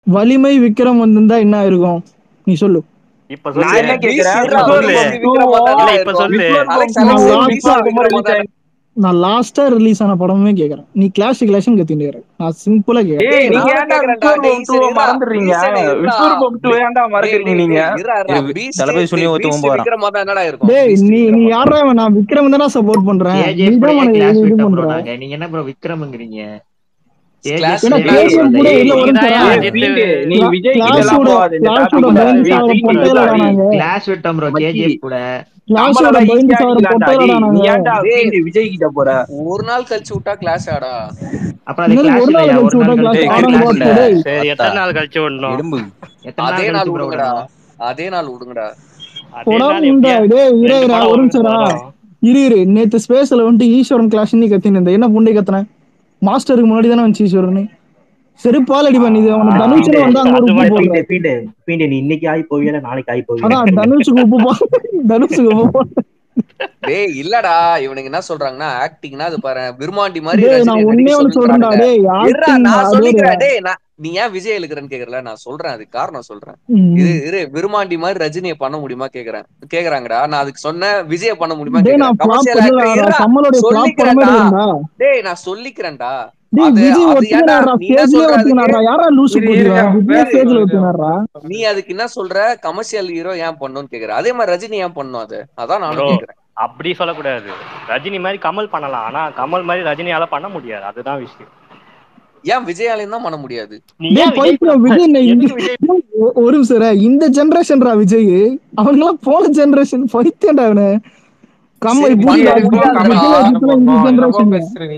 வலிமை விக்ரம் வந்திருந்தா என்ன ஆயிருக்கும் நீ சொல்லு இப்ப நான் சொல்லு என்ன கேக்குறேன் இருடா, இப்ப சொல்லு. விக்ரம் விக்ரமா தான் இல்ல, இப்ப இருக்கும். சொல்லு. அலெக்ஸ், நான் அலெக்ஸ், last விக்ரம் ஆ விக்ரமா தான் நான் லாஸ்டா ரிலீஸ் ஆன படமே கேக்குறேன் நீ கிளாஷ் கிளாஷ் கத்திட்டு நான் சிம்பிளா கேக்குறேன் டேய் நீங்க நானும் ஏன்டா கேக்குறேன்டா, விக்டோர் டேய், போம் சரி, டூ இருடா. மறந்துடுறீங்க சரி, இருடா. விக்டோர் போம் டூ ஏன்டா மறக்கிறீங்க டேய், நீங்க டேய், இருடா, இருடா. இது Beast, தளபதி சொல்லி ஒருத்தன் Beast ஒன்பது வரான். விக்ரமா தான் என்னடா இருக்கும் டேய் Beast நீ நீ விக்ரமா. யாரா இவன்? நான் விக்ரம் தானே சப்போர்ட் பண்றேன் நீ கேஜிஎஃப் தான் உனக்கு கிளாஸ் இது விட்டோம் ப்ரோ பண்ற நாங்க நீங்க என்ன ப்ரோ விக்ரம்ங்கிறீங்க Clash ஏன்னா விட்டு- KGF கூட இல்ல ஒரு நீங்கதான் நிமிஷம் அஜித் வீண்டு, நீ கிளா- விஜய் கிளாஸோட- கிட்டலாம் போகாத இந்த கிளாஸோட டாபிக்ல. பயந்து சாவர வீண்டு, பொட்டையில வீண்டு, நாங்க. கிளாஸ் விட்டோம் ப்ரோ மச்சி. கேஜிஎஃப் கூட கிளாஸோட நம்மளெல்லாம் பயந்து easy ஆ சாவர அடிக்கலாம்டா, பொட்டையில டேய். நீ நாங்க ஏன்டா டேய். வீண்டு விஜய் கிட்ட போற ஒரு நாள் கழிச்சு விட்டா கிளாஸ் ஆடா அப்புறம் அது இன்னும் கிளாஸ் ஒரு நாள் இல்லையா கழிச்சு ஒரு நாள் விட்டா கழிச்சு class class ஆட இல்ல. மாட்டோம். டேய். சரி எத்தனை நாள் கழிச்சு விடணும் எலும்பு எத்தனை அதே நாள் நாள் கழிச்சு bro விடுங்கடா விடணும் அதே நாள் விடுங்கடா அதே போடா நாள் முண்டா, எப்படியா? டேய், இரு, ரெண்டு இரு, படம் ஒரு நிமிஷம்டா. வரும். இரு இரு நேத்து ஸ்பேஸ்ல வந்துட்டு ஈஸ்வரன் கிளாஸ் நீ கத்தின்னு இருந்த என்ன புண்டை கத்துன மாஸ்டருக்கு முன்னாடி தானே வந்துச்சு ஈஸ்வரன் செருப்பால் அடிப்பா நீ அவனுக்கு தனுஷன் வந்து அங்க ஒரு அது உப்பு மாதிரி போடுற பீண்டு பீண்டு பீண்டு நீ இன்னைக்கு ஆகி போவியா நாளைக்கு ஆகி போவியா அதான் தனுஷுக்கு உப்பு போ தனுஷுக்கு உப்பு போ டேய் இல்லடா இவனுங்க என்ன சொல்றாங்கன்னா ஆக்டிங்னா அது பாரு விருமாண்டி மாதிரி டேய் ரஜினியை நான் ஒன்னே நடிக்க ஒன்னு சொல்றேன்டா சொல்றானுங்க. டேய் இருடா acting நான் அது சொல்லிக்கிறேன் டேய் நான் நீ ஏன் விஜய் இழுக்கிறேன்னு கேக்குறல நான் சொல்றேன் அதுக்கு காரணம் சொல்றேன் இரு ம். இரு விருமாண்டி மாதிரி ரஜினியை பண்ண முடியுமா கேக்குறேன் கேக்குறாங்கடா நான் அதுக்கு சொன்னேன் விஜய பண்ண முடியுமா டேய் கேக்குறேன் நான் flop கமர்ஷியல் பண்ணல ஆக்டர் இருடா கமலோட flop பண்ணவே சொல்லிக்கிறேன்டா இல்லைடா டேய் நான் சொல்லிக்கிறேன்டா டேய் அது விஜய் அது ஏன்டா ஒத்துக்கினாரா நீ என்ன ஸ்டேஜ்லயே சொல்ற அதுக்கு ஒத்துக்கினாரா யாரா லூசு இரு, போட்டுருவா இரு, விஜய் வேற ஸ்டேஜ்ல ஒரு- ஒத்துக்கினாரா நீ அதுக்கு என்ன சொல்ற கமர்ஷியல் ஹீரோ ஏன் பண்ணுன்னு கேக்குற அதே மாதிரி ரஜினி ஏன் பண்ணும் அது அதான் நானும் Bro. கேக்குறேன் அப்படி சொல்லக்கூடாது ரஜினி மாதிரி கமல் பண்ணலாம் ஆனா கமல் மாதிரி ரஜினியால பண்ண முடியாது அதுதான் விஷயம் ஏன் விஜயாலையும் தான் பண்ண முடியாது நீ டேய் ஏன் விஜய் பைத்தியம் விஜய் என்ன இந்த- எதுக்கு விஜய் ஒ- ஒரு நிமிஷம் இரு. இந்த ஜெனரேஷன்ரா விஜய் அவனுங்களாம் போன ஜெனரேஷன் பைத்தியம்டா அவனு கமல் சரி, இப்படி விஜய் விஜய் விஜய் விஜய் விஜய் அஜித்லாம் இந்த ஜெனரேஷன்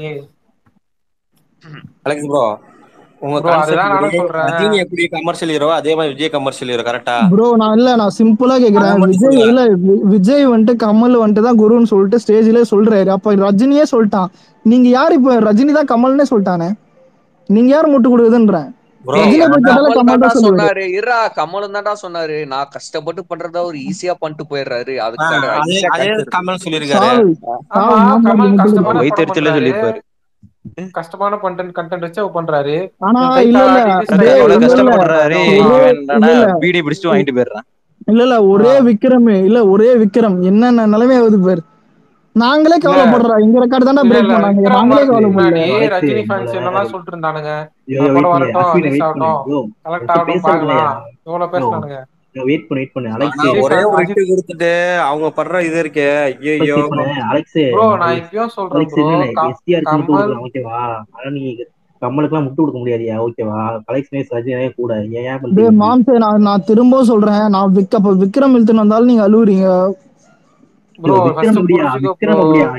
அலெக்ஸ் ப்ரோ உங்க Bro, அதுதான் நானும் கான்செப்ட் சொல்றேன். ரஜினி எப்படி கமர்ஷியல் ஹீரோ அதே மாதிரி விஜய் கமர்ஷியல் ஹீரோ கரெக்டா ப்ரோ நான் இல்ல நான் சிம்பிளா கேக்குறேன் அதான் மட்டும் விஜய் சொல்லுங்க. இல்ல வி- விஜய் வந்துட்டு கமல் வந்துட்டு தான் குருன்னு சொல்லிட்டு ஸ்டேஜ்லயே சொல்றாரு அப்ப ரஜினியே சொல்லிட்டான் நீங்க யார் இப்ப ரஜினி தான் கமல்னே சொல்லிட்டானே நீங்க யார் முட்டு கொடுக்குதுன்றேன் ப்ரோ ரஜினி ஏய், பத்தி கேட்டாலும் கமல் கமல் தான்டா தான் சொல்லுவாரு சொன்னாரு இருடா கமலும் தான்டா சொன்னாரு நான் கஷ்டப்பட்டு பண்றத ஒரு ஈஸியா பண்ணிட்டு போயிடுறாரு அதுக்கு தான்டா அதே easy ஆ அதே கிடைச்சிருது. கமல் சொல்லியிருக்காரு சாவு ஆமா சாவு மாமா கமல் முட்டு கஷ்டமான கொடுக்குறாரு. வயிற்றுல சொல்லியிருப்பாரு கஷ்டமான கண்டென்ட் கண்டென்ட் வச்சு அவ பண்றாரு ஆனா இவன் இல்ல கைத்தால இல்ல ஆடி டேய், எவ்வளவு இல்ல, இல்ல. கஷ்டப்படுறாரு ஒரே- இவன் இல்ல, என்னடா இல்ல. பீடி பிடிச்சிட்டு வாங்கிட்டு போயிடுறான் இல்ல இல்ல ஒரே விக்ரம் இல்ல ஒரே விக்ரம் என்னென்ன நிலைமை ஆகுது பேர் நாங்களே கவலைப்படுறோம் எங்க ரெக்கார்டு தானே இல்ல பிரேக் இல்ல பண்ணாங்க விக்ரம் நாங்களே வரதுக்கு கவலைப்படல முன்னாடி Right. ரஜினி ஃபேன்ஸ் முதல்ல என்னெல்லாம் சொல்லிட்டு இருந்தானுங்க ஐயோ, இந்த wait படம் பண்ணு. வரட்டும் அஸ்வின், ரிலீஸ் wait பண்ணு. ஆகட்டும் bro, கலெக்ட் first ஆகட்டும் பேசுறது இல்லையா? பார்க்கலாம் இவ்வளவு பேசினானுங்க wait பண்ணு, wait பண்ணு. அலெக்ஸ், ஆனா விஜய் ஒரே fan ஒரு அஜித் ஹிட் கொடுத்துட்டு அவங்க படுற இது இருக்கே ஐயோ wait பண்ணு. அலெக்ஸ், ப்ரோ நான் இப்பயும் சொல்றேன் அலெக்ஸ் ப்ரோ இல்ல, STR க்கு முட்டு கமல் கொடுக்கலாம், ஓகேவா? ஆனா நீ கமலுக்குலாம் முட்டு கொடுக்க முடியாதுயா, ஓகேவா? கலெக்ஸ் மேஸ் ரஜினியே கூட. ஏன் ஏன் டேய் பண்றீங்க? மாம்சே நான் நான் திரும்ப சொல்றேன் நான் விக் அப்ப விக்ரம் இழுத்துன்னு வந்தாலும் நீங்க அழுவுறீங்க ப்ரோ விக்ரம் ஃபர்ஸ்ட் அப்படியா? புரிஞ்சுக்கோ விக்ரம் ப்ரோ அப்படியா?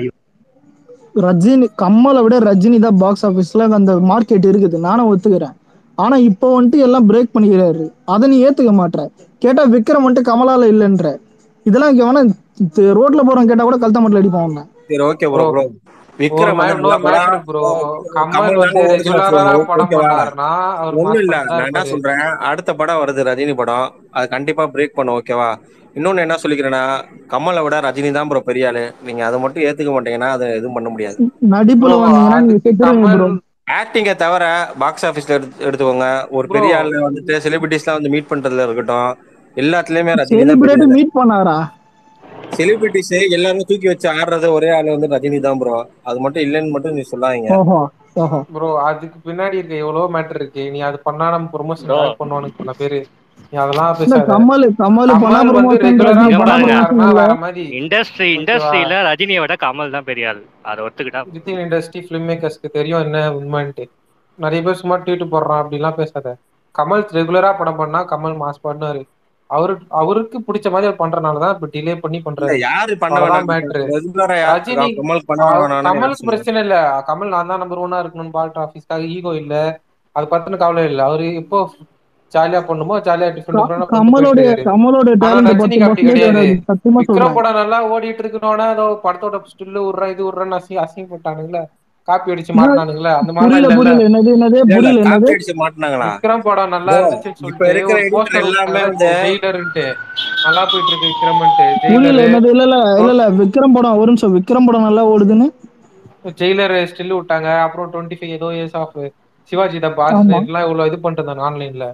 ரஜினி கம்மலை விட ரஜினி தான் பாக்ஸ் ஆபீஸ்ல அந்த மார்க்கெட் இருக்குது நானும் ஒத்துக்கிறேன் ஆனா இப்போ வந்துட்டு எல்லாம் பிரேக் பண்ணிக்கிறாரு அதை நீ ஏத்துக்க மாட்ற கேட்டா விக்ரம் வந்துட்டு கமலால இல்லைன்ற இதெல்லாம் எவனா த- ரோட்ல போறவன் கேட்டா கூட கழுத்த மட்டும் அடிப்பான் அவனை. சரி ஓகே ப்ரோ ப்ரோ ஒரு விக்ரம் மே- வந்து நல்ல இன்னொரு மேட்ரு படம் ப்ரோ கமல் கமல் வந்து தாங்க original ரெகுலரா சொல்லணும். படம் ஓகேவா? பண்ணாருன்னா அவர் ஒண்ணும் இல்ல மாஸ் தான் நான் என்ன இருப்பாரு சொல்றேன் அடுத்த படம் வருது ரஜினி படம் அது கண்டிப்பா பிரேக் பண்ணும் ஓகேவா இன்னொன்னு என்ன சொல்லிக்கிறேன்னா கமலை விட ரஜினி தான் ப்ரோ பெரிய ஆளு நீங்க அதை மட்டும் ஏத்துக்க மாட்டீங்கன்னா அதை எதுவும் பண்ண முடியாது நடிப்புல ப்ரோ வந்தீங்கன்னா நீங்க அதுக்கு செத்துருவீங்க கமல் ப்ரோ ஆக்டிங்கை தவிர பாக்ஸ் ஆபீஸ்ல எடுத்து எடுத்துக்கோங்க ஒரு ப்ரோ பெரிய ஆளு வந்துட்டு செலிபிரிட்டிஸ்லாம் வந்து மீட் பண்றதுல இருக்கட்டும் எல்லாத்துலயுமே ரஜினி தான் செலிபிரிட்டி பெரிய மீட் பண்ணாரா செலிபிரிட்டிஸ் எல்லாரும் தூக்கி வச்சு ஆடுறது ஒரே ஆளு வந்து ரஜினி தான் ப்ரோ அது மட்டும் இல்லைன்னு மட்டும் நீ சொல்லாதீங்க ஓஹோ ஓஹோ ப்ரோ அதுக்கு பின்னாடி இருக்க எவ்வளவோ மேட்டர் இருக்கு நீ அது பண்ணா நம்ம ப்ரொமோஷன் Bro. ட்ராக் பண்ணுவானுங்க பல பேரு நீ அதெல்லாம் இல்ல பேசாத கமல் கமல் பண்ணா கமல் வந்து ப்ரொமோஷன் ரெகுலரா ரஜினி இங்க பண்ணா படம் பாருங்க. ப்ரொமோஷன் பண்ணாருன்னா இல்ல வேற மாதிரி இண்டஸ்ட்ரி ஓகேவா இண்டஸ்ட்ரியில ரஜினியை விட கமல் தான் பெரிய ஆள் அதை ஒத்துக்கிட்டா வித்தின் இண்டஸ்ட்ரி ஃபிலிம் மேக்கர்ஸ்க்கு தெரியும் என்ன உண்மைன்ட்டு நிறைய பேர் சும்மா ட்வீட் போடுறான் அப்படிலாம் பேசாத கமல் ரெகுலரா படம் பண்ணா கமல் மாஸ் பண்ணாரு அவரு அவருக்கு பிடிச்ச மாதிரி அவர் பண்றனாலதான் இப்ப டிலே பண்ணி இல்ல பண்றாரு யாரு பண்ண அவ்வளவுதான் வேணாம் மேட்ரு ரெகுலரா யார் ரஜினி கமல் பண்ண அவ- வேணாம்னு யார் கமலுக்கு சொன்னா பிரச்சனை இல்ல கமல் நான் தான் நம்பர் ஒன்னா இருக்கணும்னு பால்ட் ஆபீஸ்க்காக ஈகோ இல்ல அது பத்தின கவலை இல்ல அவரு இப்போ ஜாலியா பண்ணுமோ ஜாலியா டிஃபரெண்ட் டிஃபரெண்டா பண்ணிட்டு கமலோட போயிட்டு இருக்காரு கமலோட ஆனா டேலண்ட் பத்து ரஜினிக்கு அப்படி பர்சன்டேஜ் கிடையாது வராது சத்தியமா விக்ரம் சொல்றேன் படம் நல்லா ஓடிட்டு இருக்கணும்னா ஏதோ படத்தோட ஸ்டில்லு விடுறேன் இது விடுறேன்னு அசிங்க அசிங்கப்பட்டானுங்களே காப்பி அடிச்சு என்ன- மாட்டினானுங்களே அந்த மாதிரிலாம் புரியல இல்ல புரியல என்னது என்னது இல்ல, இல்ல, புரியல என்னது copy அடிச்சு மாட்டினாங்களா விக்ரம் படம் நல்லா bro, இருந்துச்சுன்னு இப்ப சொல்லிட்டு இருக்கிற ஒரு editor போஸ்டர் எல்லாமே விட்டாங்க வந்து ஜெயிலர்ன்ட்டு நல்லா போயிட்டு இருக்கு விக்ரம்ன்ட்டு புரியல ஜெயிலரு என்னது இல்ல இல்ல இல்ல இல்ல விக்ரம் படம் ஒரு நிமிஷம் விக்ரம் படம் நல்லா ஓடுதுன்னு ஜெயிலர் ஸ்டில் விட்டாங்க அப்புறம் டுவெண்ட்டி ஃபைவ் ஏதோ years of Sivaji the boss ஆமா எல்லாம் இவ்வளவு இது பண்ணிட்டு இருந்தாங்க ஆன்லைன்ல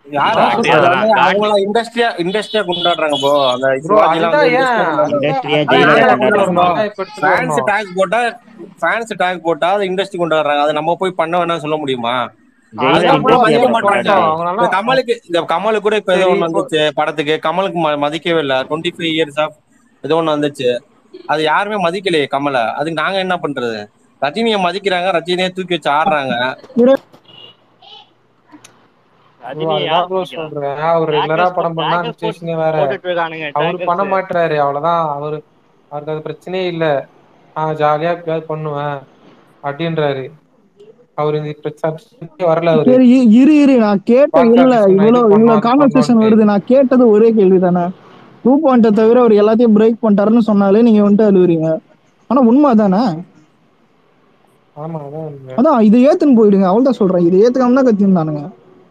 யாரு அதான் அது சொல்றேன். வந்து காந்தி- அவங்கள இண்டஸ்ட்ரியா இண்டஸ்ட்ரியா கொண்டாடுறாங்க ப்ரோ அந்த ப்ரோ சிவாஜி எல்லாம் அதுதான் வந்து ஏன் இண்டஸ்ட்ரியா கொண்டாடுறாங்க இண்டஸ்ட்ரியா அதுதான் ஜெயிலரா ஏன் கொண்டாடுறாங்க எடுத்துட்டு கொண்டாடுறாங்க வரணும்? இப்ப எடுத்துட்டு ஃபேன்ஸ் வரணும். டேக் போட்டா ஃபேன்ஸ் டேக் போட்டா அது இண்டஸ்ட்ரி கொண்டாடுறாங்க அதை நம்ம போய் பண்ண வேணாம் சொல்ல முடியுமா ஜெயிலர் அதுதான் ப்ரோ இண்டஸ்ட்ரியா மதிக்க ஜெயிலர் மாட்டாங்க பண்ணட்டும். கொண்டாடுறாங்க இப்ப அவங்களால கமலுக்கு இந்த கமலுக்கு கூட இப்ப ஏதோ சரி ஒண்ணு இப்போ வந்துச்சு படத்துக்கு கமலுக்கு ம- மதிக்கவே இல்ல டுவெண்ட்டி ஃபைவ் இயர்ஸ் ஆஃப் ஏதோ ஒண்ணு வந்துச்சு அது யாருமே மதிக்கலையே கமலை அதுக்கு நாங்க என்ன பண்றது ரஜினியை மதிக்கிறாங்க ரஜினியை தூக்கி வச்சு ஆடுறாங்க ப்ரோ ரஜினி அதுதான் யார் ப்ரோ பிடிக்கிறா சொல்றேன் அவர் ரெகுலரா trackers படம் பண்ணா trackers போட்டு சுச்சுவேஷனே வேற போட்டுட்டு இருக்கானுங்க அவர் பண்ண trackers மாட்டாரு அவ்வளவுதான் அவரு அவருக்கு அது பிரச்சனையே இல்ல நான் ஜாலியா எப்பயாவது பண்ணுவேன் அப்படின்றாரு அவரு இந்த பிரச்சனை வரல அவரு சரி இ- இரு இரு நான் கேட்ட பாக்ஸ் இல்ல ஆபீஸ் நான் இது இவ்வளவு பண்ணோம் இவ்வளவு அது கான்வர்சேஷன் பண்ணோன்ட்டு வருது நான் கேட்டது ஒரே கேள்வி தானே டூ பாயிண்ட்டை தவிர அவர் எல்லாத்தையும் பிரேக் பண்ணிட்டாருன்னு சொன்னாலே நீங்க வந்துட்டு அழுவுறீங்க ஆனா உண்மை தானே ஆமா அதான் உண்மை. அதான் இதை ஏத்துன்னு போயிடுங்க அவ்வளவுதான் சொல்றேன் இதை ஏத்துக்காம தான் கத்திருந்தானுங்க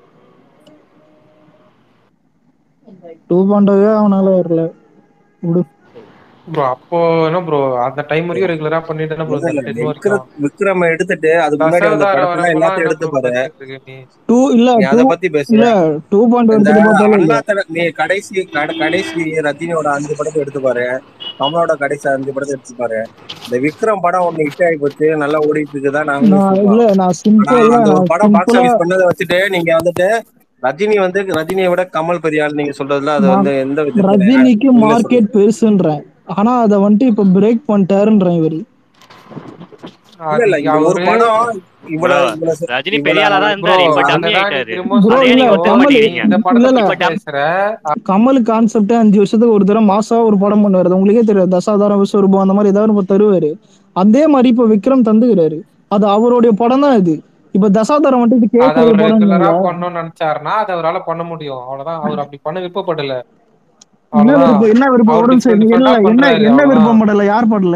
டூ பாயிண்டாவே அவனால வரல விடு ப்ரோ அப்போ என்ன ப்ரோ அந்த டைம் வரையும் ரெகுலரா பண்ணிட்டு என்ன ப்ரோ இல்ல, இல்ல, டென் விக்ர வரைக்கும் விக்ரம எடுத்துட்டு அதுக்கு முன்னாடி வந்த தசாவதாரம் படத்துல வரப்பெல்லாம் எல்லாத்தையும் என்ன எடுத்து ப்ரோ பாரு பேசிட்டு இருக்க நீ டூ இல்ல நீ டூ அத பத்தி பேசுற இல்ல டூ பாயிண்ட் இந்த எடுத்துட்டு பார்த்தாலும் இல்ல அண்ணா தல நீ கடைசி கட- கடைசி ரஜினியோட அஞ்சு படத்தை எடுத்து பாரு கமலோட கடைசி அஞ்சு படத்தை எடுத்து பாரு இந்த விக்ரம் படம் ஒண்ணு ஹிட் ஆகி போச்சு நல்லா ஓடிட்டு இருக்குதா நாங்களும் நான் சொல்றோம் இல்ல நான் ஆனா சிம்பிளா அந்த ஒரு நான் படம் பாக்ஸ் சிம்பிளா ஆபீஸ் பண்ணதை வச்சுட்டு நீங்க வந்துட்டு ரஜினி வந்து ரஜினியை விட கமல் பெரிய ஆள் நீங்க சொல்றதுல அது வந்து எந்த விதத்துல ரஜினிக்கு நீங்க சொல்லுங்க மார்க்கெட் பெருசுன்றேன் ஆனா அதை வந்துட்டு இப்ப பிரேக் பண்ணிட்டாருன்றேன் இவரு இல்ல இல்ல அது இந்த ஒரு அவரு படம் bro இவ்வளவு இவ்வளவு ரஜினி பெரிய ஆளா தான் ப்ரோ இருந்தாரு இப்ப டம்மி அதுதான் நீ ஆயிட்டாரு திரும்ப ப்ரோ அதே இல்ல நீங்க ஒத்துக்க கமல் மாட்டேங்கிறீங்க இந்த இல்ல படத்தை இல்ல இப்ப பத்தி டம் பேசுற கமல் கான்செப்ட் அஞ்சு வருஷத்துக்கு ஒரு தடவை மாசா ஒரு படம் பண்ணுவாரு உங்களுக்கே தெரியாது தசாவதாரம் விஸ்வரூபம் அந்த மாதிரி ஏதாவது ஒரு தருவாரு அதே மாதிரி இப்ப விக்ரம் தந்துக்கிறாரு அது அவருடைய படம் தான் இது இப்ப தசாவதாரம் வந்துட்டு இது அதை கேட்கறது அவர் படம் ரெகுலரா இல்ல பண்ணணும்னு நினைச்சாருன்னா அதை அவரால பண்ண முடியும் அவ்வளவுதான் அவர் அப்படி பண்ண விருப்பப்படல என்ன அவ்வளவுதான் விருப்பம் என்ன விருப்பம் அவர் ஒரு நிமிஷம் டிஃப்ரெண்ட் இல்ல டிஃப்ரெண்டா என்ன பண்றாரு என்ன அவ்வளவுதான் விருப்பம் படல யார் படல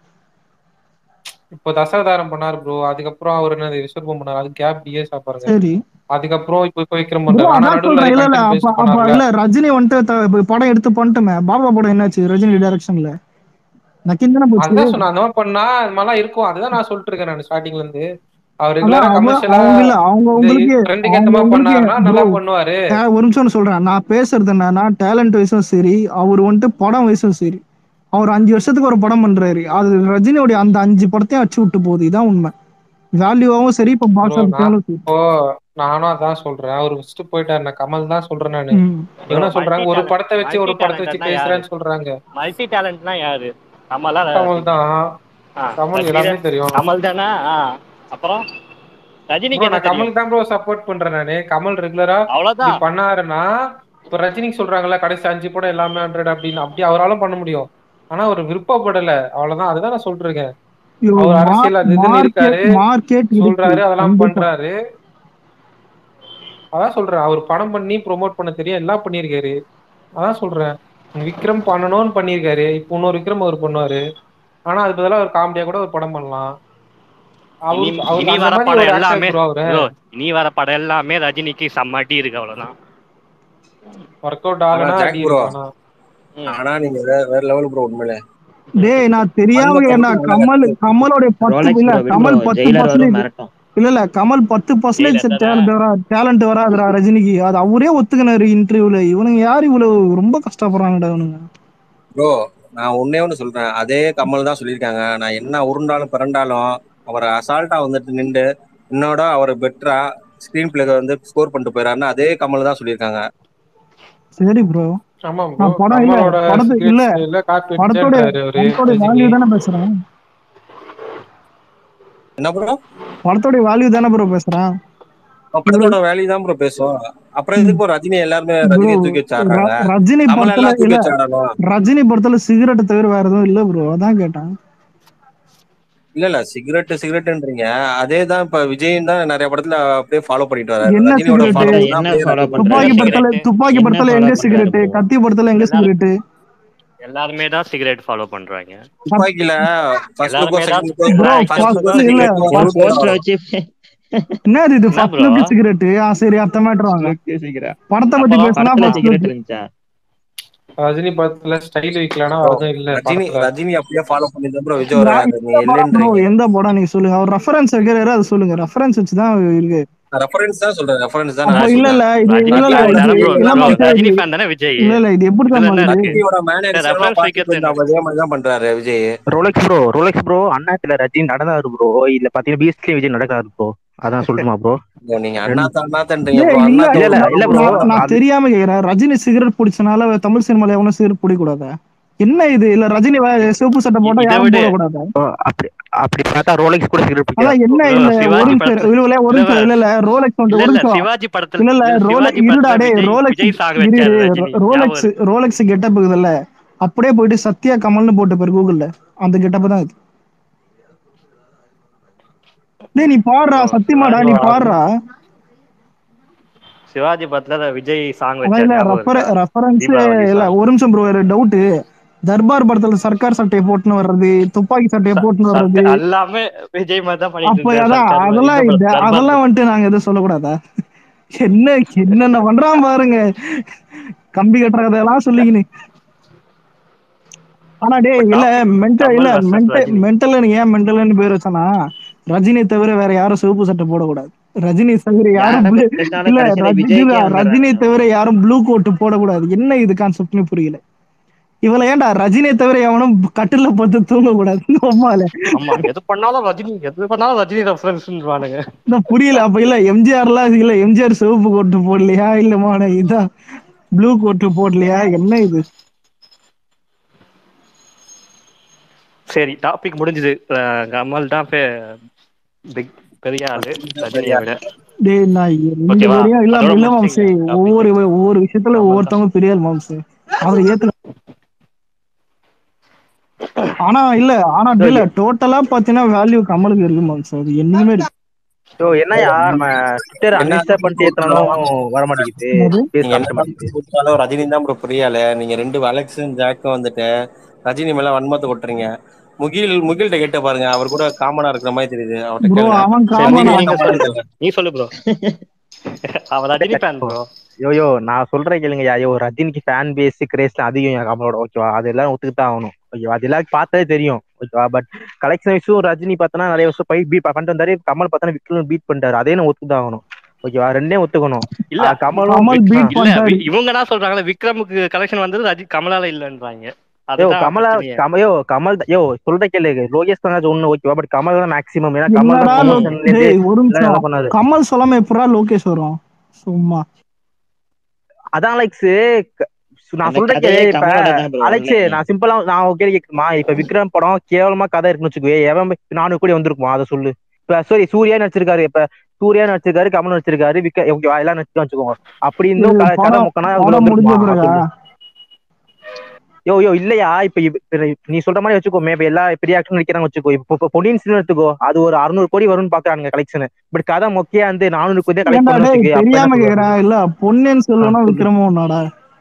இப்போ தசாவதாரம் பண்ணாரு ப்ரோ அதுக்கப்புறம் அவர் என்னது விஸ்வரூபம் பண்ணாரு அது கேப் பிஎஸ் பாருங்க சரி அதுக்கப்புறம் இப்போ இப்போ விக்ரம் ப்ரோ பண்றாரு ஆனா அதான் நடுவுல சொல்றேன் நிறைய இல்ல இல்ல கண்டென்ட் அப்ப பேஸ்ட் அப்ப பண்ணார்ல இல்ல ரஜினி வந்துட்டு த- இப்ப படம் எடுத்து பண்ணிட்டுமே பாபா படம் என்னாச்சு ரஜினி டைரக்ஷன்ல நக்கின் தானே போச்சு அதுதான் சொன்னேன் அந்த மாதிரி பண்ணா இந்த மாதிரிலாம் இருக்கும் அதுதான் நான் சொல்லிட்டு இருக்கேன் நான் ஸ்டார்டிங்ல இருந்து அவர் அதான் ரெகுலரா அவ கமர்ஷியலா அவங்க இல்ல அவங்க இந்த உங்களுக்கு ட்ரெண்டுக்கு ஏத்த அவங்க மாதிரி உங்களுக்கு பண்ணாருன்னா ப்ரோ நல்லா பண்ணுவாரு ஒரு நிமிஷம் நான் சொல்றேன் நான் பேசுறது என்னன்னா டேலண்ட் வைஸும் சரி அவர் வந்துட்டு படம் வைஸும் சரி அவர் அஞ்சு வருஷத்துக்கு ஒரு படம் பண்றாரு அது ரஜினியோடைய அந்த அஞ்சு படத்தையும் அச்சு விட்டு போகுது இதான் உண்மை வேல்யூவாவும் சரி இப்ப பாக்ஸ் ப்ரோ நான் ஆஃபீஸ் சரி இப்போ நானும் அதான் சொல்றேன் அவர் ஃபர்ஸ்ட் போயிட்டாரு நான் கமல் தான் சொல்றேன் நானு ம். ப்ரோ இவனா மல்டி சொல்றாங்க ஒரு டேலண்ட் படத்தை வச்சு மல்டி ஒரு படத்தை வச்சு டேலண்ட்னா யாரு பேசுறேன்னு சொல்றாங்க மல்டி டேலண்ட்னா யாரு கமலா கமல் ரஜினி தான் ஆ கமல் ரஜினி எல்லாமே தெரியும் கமல் தானே ஆ அப்புறம் ப்ரோ ரஜினிக்கு என்ன நான் தெரியும் கமல் தான் ப்ரோ சப்போர்ட் பண்றேன் நானு கமல் ரெகுலரா இப்படி அவ்வளவுதான் பண்ணாருன்னா இப்ப ரஜினிக்கு சொல்றாங்கல்ல கடைசி அஞ்சு படம் எல்லாமே ஹண்ட்ரட் அப்படின்னு அப்படி அவராலும் பண்ண முடியும் ஆனா அவர் விருப்பப்படல அவ்வளவுதான் அதுதான் நான் சொல்லிட்டு இருக்கேன் ஐயோ, அவர் மா- அரசியல் அது இதுன்னு இருக்காரு மார்க்கெட் மார்க்கெட் இருக்கு சொல்றாரு அதெல்லாம் கண்டிப்பா பண்றாரு அதான் சொல்றேன் அவர் படம் பண்ணி ப்ரோமோட் பண்ண தெரியும் எல்லாம் பண்ணியிருக்காரு அதான் சொல்றேன் விக்ரம் பண்ணணும்னு பண்ணியிருக்காரு இப்போ இன்னொரு விக்ரம் அவர் பண்ணுவாரு ஆனா அது பதிலா ஒரு காமெடியா கூட ஒரு படம் பண்ணலாம் இனி அவருக்கு அவருக்கு இனி அந்த வர மாதிரி படம் ஒரு ஆக்டர் எல்லாமே ப்ரோ அவரு ப்ரோ இனி வர படம் எல்லாமே ரஜினிக்கு செம்ம அடி இருக்கு அவ்வளவுதான் ஒர்க் அவுட் ஆனா ஆகலன்னா ஜாக் அடி ப்ரோ இருக்கு ஆனா ம். ஆனா நீங்க வேற வேற லெவல் ப்ரோ உண்மையிலே டேய் நான் வந்த தெரியாம என்ன படத்துக்கு நல்லா கமல் கத்துக்கிட்டு கமலோடைய பத்து ரோலெக்ஸ் இல்ல ப்ரோ விடு கமல் ப்ரோ பத்து ஜெயிலர் வரும் பர்சன்டேஜ் மிரட்டும் இல்ல இல்ல கமல் பத்து பர்சன்டேஜ் ஜெயிலர் தானே டேலண்ட் வரா டேலண்ட் வராதுடா ரஜினிக்கு அது அவரே ஒத்துக்கினாரு இன்டர்வியூல இவனுங்க யார் இவ்வளவு ரொம்ப கஷ்டப்படுறாங்கடா இவனுங்க ப்ரோ நான் ஒன்னே ஒண்ணு சொல்றேன் அதே கமல் தான் சொல்லியிருக்காங்க நான் என்ன உருண்டாலும் பிறண்டாலும் அவரை அசால்ட்டா வந்துட்டு நின்று என்னோட அவர் பெட்டரா ஸ்கிரீன் பிளே வந்து ஸ்கோர் பண்ணிட்டு போயிறாருன்னு அதே கமல் தான் சொல்லியிருக்காங்க சரி ப்ரோ ஆமா ப்ரோ நான் படம் இல்ல கமலோட படத்து இல்ல ஸ்கிரீன்ல காப்பி படத்தோட அடிச்சேன்றாரு அவரு படத்தோட ரஜினி வேல்யூ தானே பேசுறேன் என்ன ப்ரோ படத்தோட வேல்யூ தானே ப்ரோ பேசுறேன் இவரு படத்தோட வேல்யூ தான் ப்ரோ பேசும் அப்புறம் எதுக்கு ப்ரோ ரஜினி எல்லாருமே ப்ரோ ரஜினியை தூக்கி வச்சு ஆடுறாங்க ரஜினி கமல் படத்துல எல்லாம் தூக்கி இல்ல வச்சு ஆடணும் ரஜினி படத்துல சிகரெட் தவிர வேற எதுவும் இல்ல ப்ரோ அதான் கேட்டேன் இல்ல இல்ல சிகரெட் சிகரெட்ன்றீங்க அதே தான் இப்ப விஜயும் தான் நிறைய படத்துல அப்படியே ஃபாலோ பண்ணிட்டு வராரு என்ன ரஜினியோட சிகரெட் ஃபாலோ என்ன அப்படியே ஃபாலோ ரஜினி துப்பாக்கி பண்றாரு படத்துல cigarette. துப்பாக்கி என்ன படத்துல follow எங்க பண்றாரு சிகரெட் bro? கத்தி படத்துல எங்க எல்லாரும் சிகரெட் எல்லாருமே தான் சிகரெட் ஃபாலோ பண்றாங்க துப்பாக்கில ஃபர்ஸ்ட் லுக்கோ எல்லாருமே தான் செகண்ட் ப்ரோ ஃபர்ஸ்ட் லுக்கோ ஃபர்ஸ்ட் இல்ல செகண்ட் ஒரு லுக்கோ போஸ்டர் வச்சு என்னது இது என்ன ஃபர்ஸ்ட் bro? லுக் சிகரெட் ஆ சரி அடுத்த மேட்டர் வாங்க சீக்கிரம் படத்தை பத்தி அப்புறம் பேசினா படத்துல ஃபர்ஸ்ட் சிகரெட் லுக் இருந்துச்சா ரஜினி படத்துல ஸ்டைல் வைக்கலன்னா Bro, அதுவும் இல்ல ரஜினி படத்துல ரஜினி அப்படியே ஃபாலோ பண்ணி தான் ப்ரோ விஜய் வராரு நீங்க எந்த படம் ப்ரோ இல்லைன்றீங்க எந்த படம் நீங்க சொல்லுங்க அவர் ரெஃபரன்ஸ் வைக்கிறாரு அதை சொல்லுங்க ரெஃபரன்ஸ் வச்சு தான் இருக்கு ரெஃபரன்ஸ் தான் சொல்றேன் ரெஃபரன்ஸ் தான் அப்ப நான் இல்ல சொல்றேன் இல்ல இது இல்ல ரஜினி இல்ல fan தானே இது bro இல்ல bro மாம்சே ரஜினி இது ஃபேன் தானே விஜய் இல்ல இல்ல இது எப்படி இதுல தான் என்ன பண்ணுது இருக்கு ரஜினியோட மேனரிசம் ரெஃபரன்ஸ் பார்த்துட்டு வைக்கிறது என்ன அதே மாதிரி தான் பண்றாரு Vijay Rolex bro Rolex bro அண்ணாத்துல ரஜினி நடந்தாரு ப்ரோ இல்ல பாத்தீங்கன்னா பீஸ்ட்லயும் விஜய் நடக்காரு ப்ரோ அதான் சொல்லட்டுமா ப்ரோ ஐயோ, நீங்க அண்ணாத்த அண்ணாத்தன்றீங்க ஏய் ப்ரோ இல்ல அண்ணாத்த இல்ல ஒரு இல்ல இல்ல bro. நான் நான் தெரியாம கேக்குறேன் ரஜினி சிகரெட் பிடிச்சனால தமிழ் சினிமால எவனும் சிகரெட் பிடிக்கூடாதா என்ன இது இல்ல ரஜினி வே- சிவப்பு சட்டை போட்டா இதை யாரும் விட போடக்கூடாதா bro, அப்படி அப்படி பார்த்தா ரோலெக்ஸ் கூட சிகரெட் அதான் பிடிக்காது என்ன bro இல்ல ஒரு சிவாஜி நிமிஷம் படத்துல இரு, இல்ல ஒரு இல்ல நிமிஷம் இல்ல இல்ல ரோலெக்ஸ் வந்து இல்ல ஒரு இல்ல நிமிஷம் சிவாஜி படத்துல இல்ல இல்ல இல்ல ரோல சிவாஜி இருடா படத்துல டேய் விஜய் ரோலெக்ஸ் விஜய் சாங் இரு வச்சாரு இரு, ரஜினி ஞாபகம் ரோலெக்ஸ் இருக்கு ரோலெக்ஸ் கெட்டப் இருக்குதுல்ல அப்படியே போயிட்டு சத்யா கமல்னு போட்டு பேர் கூகுள்ல அந்த கெட்டப் தான் இது டேய் நீ பாடுறா bro சத்தியமாடா சிவாஜி நீ படத்துல பாடுறா சிவாஜி படத்துல விஜய் சாங் அதான் வச்சாரு இல்ல ஞாபகம் ரெஃபர் இருக்கா ரெஃபரன்ஸ் தீபாவளி இல்ல சாங் ஒரு நிமிஷம் ப்ரோ டவுட் தர்பார் படத்துல சர்க்கார் சட்டையை போட்டுன்னு வர்றது துப்பாக்கி சட்டையை போட்டுன்னு வர்றது சர்க்க எல்லாமே விஜய் மாதிரி தான் பண்ணிட்டு அப்ப இருந்தாரு அதான் சர்க்கார் அதெல்லாம் இந்த இது- தர்பார் அதெல்லாம் வந்துட்டு நாங்க எதுவும் சொல்லக்கூடாதா என்ன என்னென்ன பண்றான் பாருங்க கம்பி கட்டுற கதையெல்லாம் சொல்லிக்கின்னு ஆனா டேய் இப்ப இல்ல டாபிக் மென்டல் இல்ல கமல் வர்சஸ் மென்டல் ரஜினி மென்டல்னு ஏன் மென்டல்னு பேர் வச்சானா ரஜினி தவிர வேற யாரும் சிவப்பு சட்டை போடக்கூடாது ரஜினி தவிர யாரும் யாரை blue- பேசினாலும் இல்ல கடைசியில ரஜினி விஜய்க்கே ரஜினி வந்துடுறாங்க தவிர யாரும் ப்ளூ கோட் போடக்கூடாது என்ன இது கான்செப்ட்னு புரியல இவள ஏன்டா ரஜினியை தவிர எவனும் கட்டில பத்து தூங்க கூடாது அம்மால ஆமா எது பண்ணாலும் ரஜினி எது பண்ணாலும் ரஜினி ரெஃபரன்ஸ்வானுங்க இன்னும் புரியல அப்ப இல்ல எம்ஜிஆர்லாம் இல்ல எம்ஜிஆர் சிவப்பு கோட்டு போடலையா இல்ல மான இதான் ப்ளூ கோட்டு போடலையா என்ன இது சரி டாபிக் முடிஞ்சது அஹ் கமல் தான் பிக் பெரிய ஆளு ரஜினியை விட டேய் நான் ரெண்டு ஓகேவா பேரையும் இல்ல அதோட இல்ல மாம்சே முடிச்சிங்க டாபிக் ஒவ்வொரு ஒவ்வொரு விஷயத்துல கமல் தான் ஒவ்வொருத்தவங்க பெரிய ஆள் மாம்சே அவரை ஏத்து ஆனா இல்ல ஆனா யோ, இல்ல டோட்டலா பாத்தீங்கன்னா வேல்யூ கமலுக்கு இருக்கு மாம்சே அது என்னைக்குமே இருக்கு யோ, என்னய்யா நம்ம ட்விட்டர் என்ன அன்இன்ஸ்டால் பண்ணிட்டு ஏத்தனாலும் வர மாட்டேங்குது என்னது பேச நீங்க காமிக்க என்ன மாட்டேங்குது கொடுத்தாலும் ரஜினி தான் ப்ரோ புரியால நீங்க ரெண்டு அலெக்ஸும் ஜாக்கும் வந்துட்டு ரஜினி மேல வன்மத்தை கொட்டுறீங்க முகில் முகில்கிட்ட கேட்டு பாருங்க அவர் கூட காமனா இருக்கிற மாதிரி தெரியுது அவர்கிட்ட ப்ரோ கேளுங்க அவன் சரி காமனா நீங்க ரஜினி நீங்க காமனா சொல்லு தெரியல நீ சொல்லு ப்ரோ அவன் Rajini fan bro yo yo நான் சொல்றேன் கேளுங்கய்யா யோ ரஜினிக்கு ஃபேன் பேஸ் கிரேஸ் அதிகம் என் கமலோட ஓகேவா அது எல்லாம் ஒத்துக்கிட்டு தான் ஆகணும் ஓகேவா அது எல்லாரும் பார்த்ததே தெரியும் ஓகேவா பட் கலெக்ஷன் வைஸும் ரஜினி பார்த்தோன்னா நிறைய வருஷம் பை பீட் பண்ணிட்டு வந்தாரு கமல் பார்த்தோன்னா விக்ரம் பீட் பண்ணிட்டாரு அதே நான் ஒத்துக்கிட்டு ஆகணும் ஓகேவா ரெண்டே ஒத்துக்கணும் இல்ல ஆஹ் கமலும் கமல் விக்- பீட் ஆஹ் இல்ல பண்ணிட்டாரு வி- இவங்க என்ன சொல்றாங்களே விக்ரமுக்கு கலெக்ஷன் வந்தது ரஜி கமலால இல்லன்றாங்க யோ அதுதான் கமலா பிரச்சனையே கம யோ கமல் தான்- யோ சொல்ற கேளு லோகேஷ் கனகராஜ் ஒண்ணு ஓகேவா பட் கமல் தான் மேக்ஸிமம் ஏன்னா கமல் என்னடா தான் லோ ப்ரொமோஷன்ல இருந்து டேய் ஒரு எல்லாம் நிமிஷம் நல்லா பண்ணாரு கமல் சொல்லாம எப்படா லோகேஷ் வரும் சும்மா அதான் லைக்ஸ் நான் அந்த சொல்றேன் கதையே கேளு இப்ப கமலோட தான் ப்ரோ அலெக்ஸ் வரல நான் சிம்பிளா நான் ஓகே கேக்குமா இப்ப விக்ரம் படம் கேவலமா கதை இருக்குன்னு வச்சுக்கோ எவன் போய் நானூறு கோடி வந்திருக்குமா அதை சொல்லு இப்ப சாரி சூர்யா நடிச்சிருக்காரு இப்ப சூர்யா நடிச்சிருக்காரு கமல் நடிச்சிருக்காரு விக்க ஓகே எல்லாம் நடிச்சு வச்சுக்கோங்க அப்படி இருந்தும் இது க- கதை படம் முக்கனா இவ்வளவு படம் முடிஞ்ச வந்திருக்குமா பிறகா சொல்லு யோ யோ இல்லையா இப்ப இவ- இப்ப நீ சொல்ற மாதிரி வச்சுக்கோமே இப்ப எல்லா பெரிய ஆக்டர் நடிக்கிறாங்க வச்சுக்கோ இப்போ இப்போ பொன்னியின் செல்வன் எடுத்துக்கோ அது ஒரு அறுநூறு கோடி வரும்னு பாக்குறாங்க கலெக்ஷன் பட் கதை மொக்கையா வந்து நானூறு கோடி தான் கலெக்ட் ஏன்டா பண்ணணும் டேய் வச்சுக்கோ அப்ப என்ன தெரியாம சொல்லுவாங்க கேக்குறேன் இல்ல பொன்னியின் ஆ, செல்வனா சொல்லு விக்ரமும் ஒன்னாடா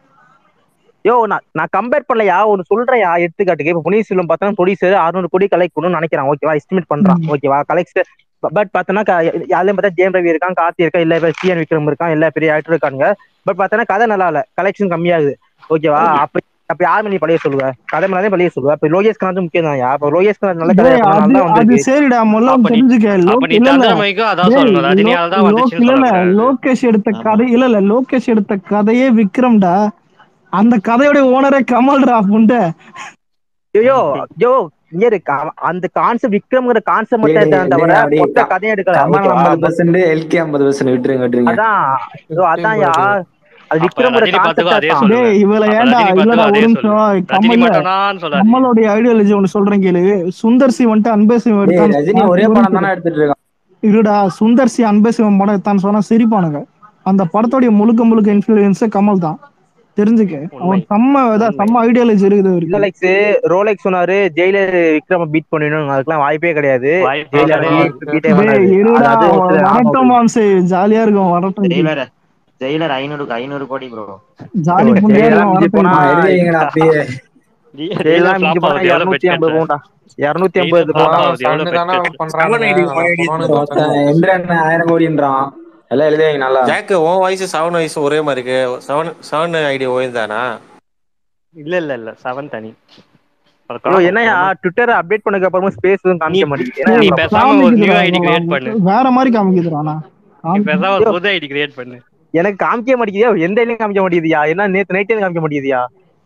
யோ நான் நான் கம்பேர் பண்ணலையா ஒன்னு சொல்றேன்யா எடுத்துக்காட்டுக்கு இப்ப பொன்னியின் செல்வன் பார்த்தா ப்ரொடியூசர் அறுநூறு கோடி கலெக்ட் பண்ணணும்னு நினைக்கிறான் ஓகேவா எஸ்டிமேட் பண்றான் ம். ஓகேவா கலெக்ட் பட் பார்த்தோன்னா யாரையும் பார்த்தா ஜெயம் ரவி இருக்கான் கார்த்தி இருக்கான் இல்ல சிஎன் விக்ரம் இருக்கான் எல்லா பெரிய ஆக்டர் இருக்காங்க பட் பார்த்தோன்னா கதை நல்லா இல்ல கலெக்ஷன் கம்மியாகுது ஓகேவா அப்ப அப்ப யார் நீ பழைய சொல்லுவ கதை மேலே பழைய சொல்லுவ அப்ப லோகேஷ் கனாஜ் முக்கியம் தான் அப்ப லோகேஷ் கனாஜ் நல்ல கதை டேய் பண்ணனால அது தான் அது வந்திருக்கு சரிடா முதல்ல அப்ப ஒண்ணு நீ தெரிஞ்சுக்க அப்ப லோக் நீ இல்ல இல்ல சந்திரமுகிக்கும் அதான் டேய் சொல்லணும் லோ ரஜினியால தான் லோக் வந்துச்சுன்னு இல்ல இல்ல சொல்லக்கூடாது லோகேஷ் எடுத்த ஆமா கதை இல்ல இல்ல லோகேஷ் எடுத்த கதையே விக்ரம்டா அந்த கதையோட ஓனரே கமல்டா புண்ட ஐயோ யோ இங்க இருக்கு அவன் அந்த கான்செப்ட் விக்ரம்ங்கிற கான்செப்ட் மட்டும் டேய் எடுத்தானே தவிர டேய் அப்படி மொத்த க- கதையும் எடுக்கல கமல் ஓகேவா ஐம்பது மொத்த பர்சன்ட் எல்கே ஐம்பது பர்சன்ட் விட்டுருங்க விட்டுருங்க அதான் ஐயோ, ஃபிஃப்டி அதான்யா ப்ரோ அது அப்ப விக்ரம்ங்கிற ரஜினி பாத்துக்கும் கான்செப்டா அதே தான் சொல்லுங்க டேய் இவள அப்ப ஏன்டா ரஜினி இல்லடா பாத்துக்கும் ஒரு அதே நிமிஷம் சொல்லு ரஜினி கமல்ல மட்டும்தான் சொல்லாதீங்க கமலோடைய ஐடியாலஜி ஒன்னு சொல்றேன் கேளு சுந்தர் சி வந்துட்டு அன்பேசிவம் டேய் எடுத்தான்னு ரஜினி சொன்னா ஒரே ஒரு படம் நிமிஷம் தானே எடுத்துட்டு இருக்கான் இருடா சுந்தர் சி அன்பேசிவம் படம் எடுத்தான்னு சொன்னா சிரிப்பானுங்க அந்த படத்தோடைய முழுக்க முழுக்க இன்ஃபுளுயன்ஸ் கமல் தான் தெரிஞ்சுக்க உண்மை அவன் செம்ம இதான் உண்மை செம்ம ஐடியாலஜி இருக்குது இல்ல அவருக்கு லைக்ஸ் ரோலெக்ஸ் சொன்னாரு ஜெயிலர் விக்ரம பீட் பண்ணிடணும் அதுக்கெல்லாம் வாய்ப்பே கிடையாது வாய்ப்பே ஜெயிலர் கிடையாது பீட்டே டேய் பண்ணாது அது இருடா அது அவன் ஒருத்தர் ஆமா வரட்டும் bro. மாம்சே ஜாலியா இருக்கும் வரட்டும் இது ஜெயிலர் ஜெயிலர் ஐநூறுக்கு ஐநூறு கோடி ப்ரோ ஜாலி புண்டையா ஜெயிலெல்லாம் இருக்கும் மிஞ்சி வரட்டும் போனா ஆ எழுதி வைங்கடா அப்படியே ஜெயிலர் ஜெயிலெல்லாம் மிஞ்சி ஃபிளாப் போனா ஆகுது எவ்வளவு பெட் இருநூத்தி ஐம்பது கட்டுற போகும்டா இருநூத்தி ஜெயிலர் ஐம்பது ஃபிளாப் போகும்டா ஆகுது எவ்வளவு சன்னு பெட் தானே கட்டுற பண்றானுங்க செவன் ஐடி அவன் ஃபைவ் ஐடி கொரோனா ஒருத்தன் பிரச்சனை எந்திரன் ஆயிரம் கோடின்றான் எல்லாம் எழுதி வைங்க நல்லா ஜாக்கு உன் வயசு செவன் வயசு ஒரே மாதிரி இருக்கு செவன் செவன் ஐடி ஓய்ந்தானா இல்ல இல்ல இல்ல செவன் தனி அது ஐயோ காணும் என்னையா ஒண்ணும் ட்விட்டர் அப்டேட் பண்ணதுக்கு அப்புறமா ஸ்பேஸ் எதுவும் நீ காமிக்க மாட்டேங்குது நீ ஏன்னா பேசாம ஒரு நியூ காமிக்குதுடா ஐடி கிரியேட் பண்ணு வேற மாதிரி காமிக்குதுடா ஆனா இப்ப ஏதாவது ஒரு புது ஐடி கிரியேட் பண்ணு எனக்கு காமிக்க மாட்டேங்குதியா எந்த ஐடியும் காமிக்க மாட்டேங்குதியா என்ன நேத்து நைட்டே காமிக்க மாட்டேங்குதியா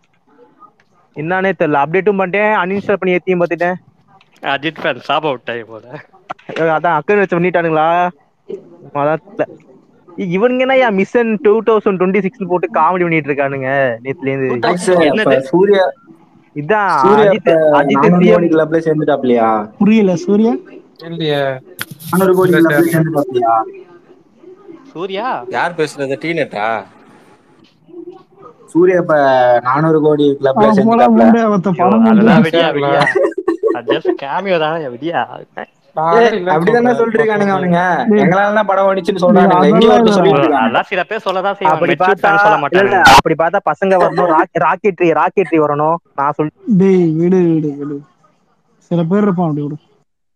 என்னன்னே தெரியல அப்டேட்டும் பண்ணிட்டேன் அன்இன்ஸ்டால் பண்ணி ஏத்தியும் பார்த்துட்டேன் அஜித் ஃபேன் சாப விட்டாய் போல ஐயோ, அதான் அக்கௌண்ட் வச்சு பண்ணிட்டானுங்களா அதான் தெரியல. இ- இவனுங்க என்ன mission two thousand twenty six போட்டு காமெடி பண்ணிட்டு இருக்கானுங்க நேத்துல இருந்து Alex, இப்ப சூர்யா இதான் சூர்யா அஜித் இப்ப அஜித் நானூறு சிஎம் கோடி கிளப்ல சேர்ந்துட்டாப்லையா புரியல சூர்யா இல்லையே நானூறு கோடி கிளப்ல சேர்ந்துட்டாப்லையா சூர்யா யார் பேசுறது டீனட்டா சூர்யா இப்ப நானூறு கோடி கிளப்ல அவன் போடா சேர்ந்துட்டாப்ல முண்டை அவத்த ஐயோ, படம் அதெல்லாம் பண்றான். விடியா விடியா ஜஸ்ட் கேமியோ தானே விடியா அப்படிதானே சொல்லிட்டு இருக்கானுங்க அவனுங்க எங்களால தான் படம் ஓடிச்சுன்னு சொல்றானுங்க அதெல்லாம் எங்கேயும் ஒருத்தர் இல்ல. சொல்லிட்டு இருக்காங்க அதெல்லாம் சில பேர் சொல்லதான் செய்வாங்க அப்படி மெச்சூர் பார்த்தா ஃபேன் சொல்ல இல்ல மாட்டாங்க இல்ல அப்படி பார்த்தா பசங்க வரணும் ராக்- ராக்கெட்ரி ராக்கெட்ரி வரணும் நான் சொல் டேய் விடு விடு விடு சில பேர் இருப்பான் அப்படி விடு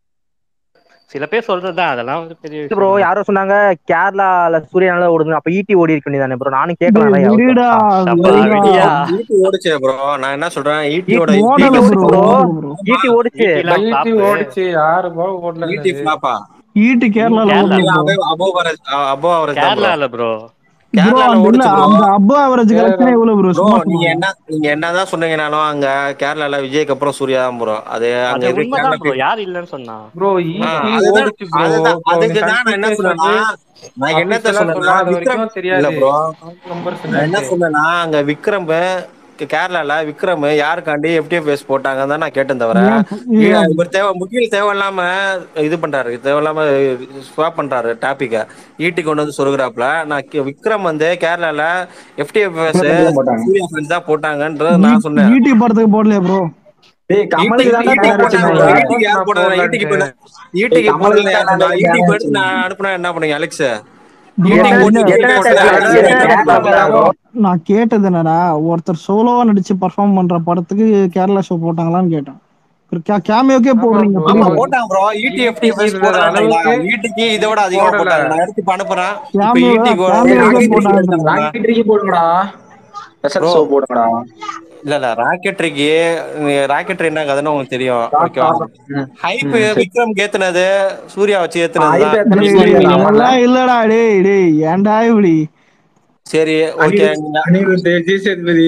சில பேர் சொல்றதுதான் அதெல்லாம் வந்து பெரிய ப்ரோ விஷயம் யாரோ சொன்னாங்க கேரளால சூரியனால ஓடுது அப்ப ஈட்டி ஓடி இருக்க வேண்டியதானே ப்ரோ நானும் டேய், கேட்கலாம் விடுடா சப்பா, விடுடா. விடியா. ஈட்டி ஓடுச்சே ப்ரோ நான் என்ன சொல்றேன் ஈட்டியோட ஓடல ஈட்டி bro, bro. ஓடல bro. ஈட்டி ஓடிச்சு ஈட்டிலாம் ஈட்டி flop. ஓடிச்சு யாரு போ ஓடல ஈட்டி ஃபிளாப்பா ஈட்டு கேரளால கேரளா. ஓடல bro. Above average above average தான் bro. கேரளால ப்ரோ bro கேரளால அந்த இல்ல ஓடுச்சு bro. அந்த அபோ அவரேஜ் கலெக்ஷனே எவ்வளவு ப்ரோ ப்ரோ சும்மா நீங்க சொல்லுங்க. என்ன நீங்க என்னதான் சொன்னீங்கனாலும் அங்க கேரளால விஜய்க்கு அப்புறம் சூர்யா தான் ப்ரோ அது அங்க அது இருக்க உண்மைதான் கேரளா ப்ரோ யார் இல்லைன்னு சொன்னா ப்ரோ ஆ, ஈட்டி அதுதான் ஓடிச்சு ப்ரோ அதுதான் அதுக்கு தான் நான் என்ன சொன்னேன்னா நான் என்னத்த சொன்னேன்னா அது விக்ரம் வரைக்கும் இல்ல தெரியாது ப்ரோ நம்பர் நான் என்ன சொன்னேன்னா அங்க விக்ரம் கேரளால விக்ரம் யாருக்காண்டி எஃப்டிஎஃப்எஸ் போட்டாங்க தான் நான் கேட்டேன் தவிர ஏன் இ- ஏன் இவர் தேவை முக்கியம் தேவையில்லாம இது பண்றாரு தேவையில்லாம ஸ்வாப் பண்றாரு டாபிக்க ஈட்டி கொண்டு வந்து சொருகிறாப்ல நான் கே- விக்ரம் வந்து கேரளால எஃப்டிஎஃப்எஸ் விக்ரம் போட்டாங்க. சூர்யா ஃப்ரெண்ட்ஸ் தான் போட்டாங்கன்றது நான் சொன்னேன் ஈ- ஈட்டி படத்துக்கு போடலையா ப்ரோ டேய் கமலுக்கு தான் ஈட்டிக்கு பேனர் போட்டாங்க வச்சிருந்தாங்க ஈட்டிக்கு யார் போட்டாங்க ஈட்டிக்கு போன ஈட்டிக்கு ஏய், கமலுக்கு போடல தான் நான் ஈட்டிக்கு பேனர் போட்டு நான் அனுப்புனா என்ன பண்ணீங்க அலெக்ஸ் bro, ஈட்டிக்கு போட்டு இல்ல, ஈட்டிக்கு போட்டு கேரளால நான் கேட்டது என்னடா ஒருத்தர் சோலோவா நடிச்சு பர்ஃபார்ம் பண்ற படத்துக்கு கேரளா ஷோ போட்டாங்களான்னு கேட்டேன் கேமியோக்கே போடுறீங்க bro. ஆமா புரியல. போட்டாங்க ப்ரோ ஈட்டி எஃப்டி ஈட்டிக்கு ஃபர்ஸ்ட் போட்டாங்களா அளவுக்கு ஈட்டிக்கு இதோட அதிகமா போடல. போட்டாங்க நான் எடுத்து இப்ப அனுப்புறேன் இப்ப Cameo ஈட்டிக்கு தான், ஒரு cameo தான் ராக்கெட் போட்டாங்க. எடுத்தாங்க. ராக்கெட்ரிக்கு போடுங்கடா ஸ்பெஷல் Bro. ஷோ போடுங்கடா இல்ல இல்ல ராக்கெட்ரிக்கு ராக்கெட்ரி என்ன கதைன்னு உங்களுக்கு தெரியும் ஓகேவா ம். ஹைப் ம், சரி. விக்ரம் ஏத்துனது சூர்யா வச்சு hype ஏத்துனது ஏத்துனது டேய், சூர்யா டேய், தான். அதெல்லாம் இல்லடா டேய் டேய் ஏன்டா இப்படி சரி ஓகே அனிருத் ஜி சேதுபதி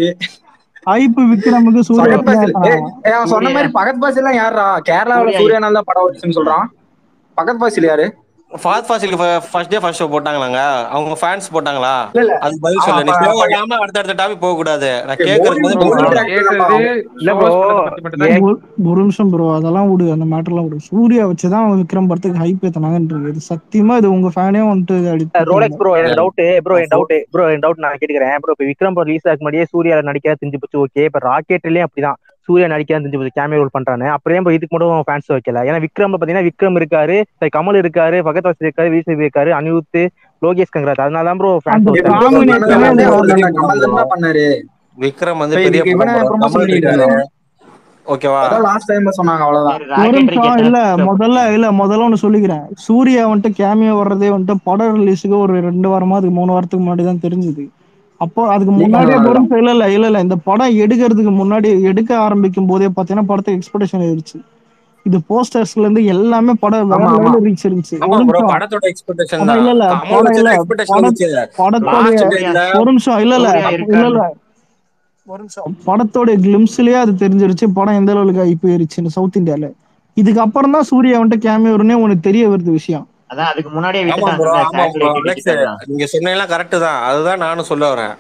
ஐப்பு விக்ரமுக்கு சூர்யா பகத் பாசில் ஏய், ஏய், அவன் சொன்ன மாதிரி பகத் பாசில் எல்லாம் யாரா கேரளாவுல சூர்யா. சூர்யானால தான் படம் வந்துச்சுன்னு சொல்றான் பகத் பாசில் யாரு ஃபாத் ஃபாசிலுக்கு ஃபர்ஸ்ட் டே ஃபர்ஸ்ட் ஷோ போட்டாங்களாங்க அவங்க ஃபேன்ஸ் போட்டாங்களா இல்ல, இல்ல. அது பதில் ஆமா, சொல்லு நீ அப்ப- தேவை இல்லாம அடுத்த அடுத்த டாபிக் போக கூடாது நான் ஏய், கேக்குறது bowling வந்து bowling பதில் track சொல்லு. கேட்டது இல்ல bro, shows பத்தி மட்டும் தான் ஒரு ஒரு நிமிஷம் ப்ரோ அதெல்லாம் விடு அந்த மேட்டர்லாம் விடு சூர்யா வச்சுதான் விக்ரம் படத்துக்கு ஹைப் ஏத்தனாங்கன்றது இது சத்தியமா இது உங்க ஃபேனே வந்துட்டு இது அடிச்சு ரோலெக்ஸ் ப்ரோ எனக்கு டவுட் ப்ரோ என் டவுட் ப்ரோ என் டவுட் நான் கேட்டுக்கிறேன் ப்ரோ இப்போ விக்ரம் ப்ரோ ரிலீஸ் ஆகும் முன்னாடியே சூர்யா நடிக்க தெரிஞ்சு போச்சு ஓகே இப்போ ராக்கெட்லயும் அப்படிதான் சூர்யா நடிக்க தெரிஞ்சு போச்சு கேமியோ ரோல் பண்றானு அப்புறம் ஏன் bro இதுக்கு மட்டும் ஃபேன்ஸ் வைக்கல ஏன்னா விக்ரம் பாத்தீங்கன்னா விக்ரம் இருக்காரு sorry, கமல் இருக்காரு பகத் வாசி இருக்காரு விஜய் இருக்காரு அனிருத் லோகேஷ் கங்கராஜ் அதனால தான் ப்ரோ அந்த ஃபேன்ஸ் விக்ரம் combination பண்ணது வந்து ஏ அவர் பெரிய தான்டா, கமல் படம் தான் பண்ணாரு விக்ரம் வந்து இப்ப பெரிய இதுக்கு இவனை படம் bro. promotion கமல் பண்ணிட்டு இருக்காரு இருக்காங்க. ஓகேவா அதான் லாஸ்ட் டைம் சொன்னாங்க அவ்வளவுதான் ஒரு ராக்கெட் நிமிஷம் இல்ல முதல்ல இல்ல முதல்ல ஒண்ணு சொல்லிக்கிறேன் சூர்யா வந்துட்டு கேமியோ வர்றதே வந்துட்டு படம் ரிலீஸுக்கு ஒரு ரெண்டு வாரமா அதுக்கு மூணு வாரத்துக்கு முன்னாடி தான் தெரிஞ்சுது அப்போ அதுக்கு முன்னாடியே நீங்க ஒரு நிமிஷம் இல்ல இல்ல இல்ல இல்ல இந்த படம் எடுக்கிறதுக்கு முன்னாடி எடுக்க ஆரம்பிக்கும் போதே பாத்தீங்கன்னா படத்துக்கு எக்ஸ்பெக்டேஷன் ஆயிருச்சு இது போஸ்டர்ஸ்ல இருந்து எல்லாமே படம் வேற ஆமா, ஆமா. லெவலில் ரீச் இருந்துச்சு ஆமா ஒரு ப்ரோ நிமிஷம் படத்தோட எக்ஸ்பெக்டேஷன் அதான் தான் இல்ல இல்ல கமல் படம் வச்ச இல்ல எக்ஸ்பெக்டேஷன் படம் இருந்துச்சு படத்தோடைய லாஸ்ட் டேட்ல ஒரு நிமிஷம் இல்ல இல்ல சூர்யா அப்ப- இருக்காரு. இல்ல இல்ல ஒரு நிமிஷம் படத்தோட கிளிம்ஸ்லயே அது தெரிஞ்சிருச்சு படம் எந்த அளவுக்கு ஆகி போயிருச்சுன்னு சவுத் இந்தியால இதுக்கு அப்புறம் தான் சூர்யா வந்துட்டு கேமியோர்னே உனக்கு தெரிய வருது விஷயம் அதான் அதுக்கு முன்னாடியே ஆமா ப்ரோ விட்டுட்டாங்க ஆமா ப்ரோ சேட்டலைட் அலெக்ஸ் டிஜிட்டல் தான் நீங்க சொன்னீங்கன்னா கரெக்ட் தான் அதுதான் நானும் சொல்ல வரேன்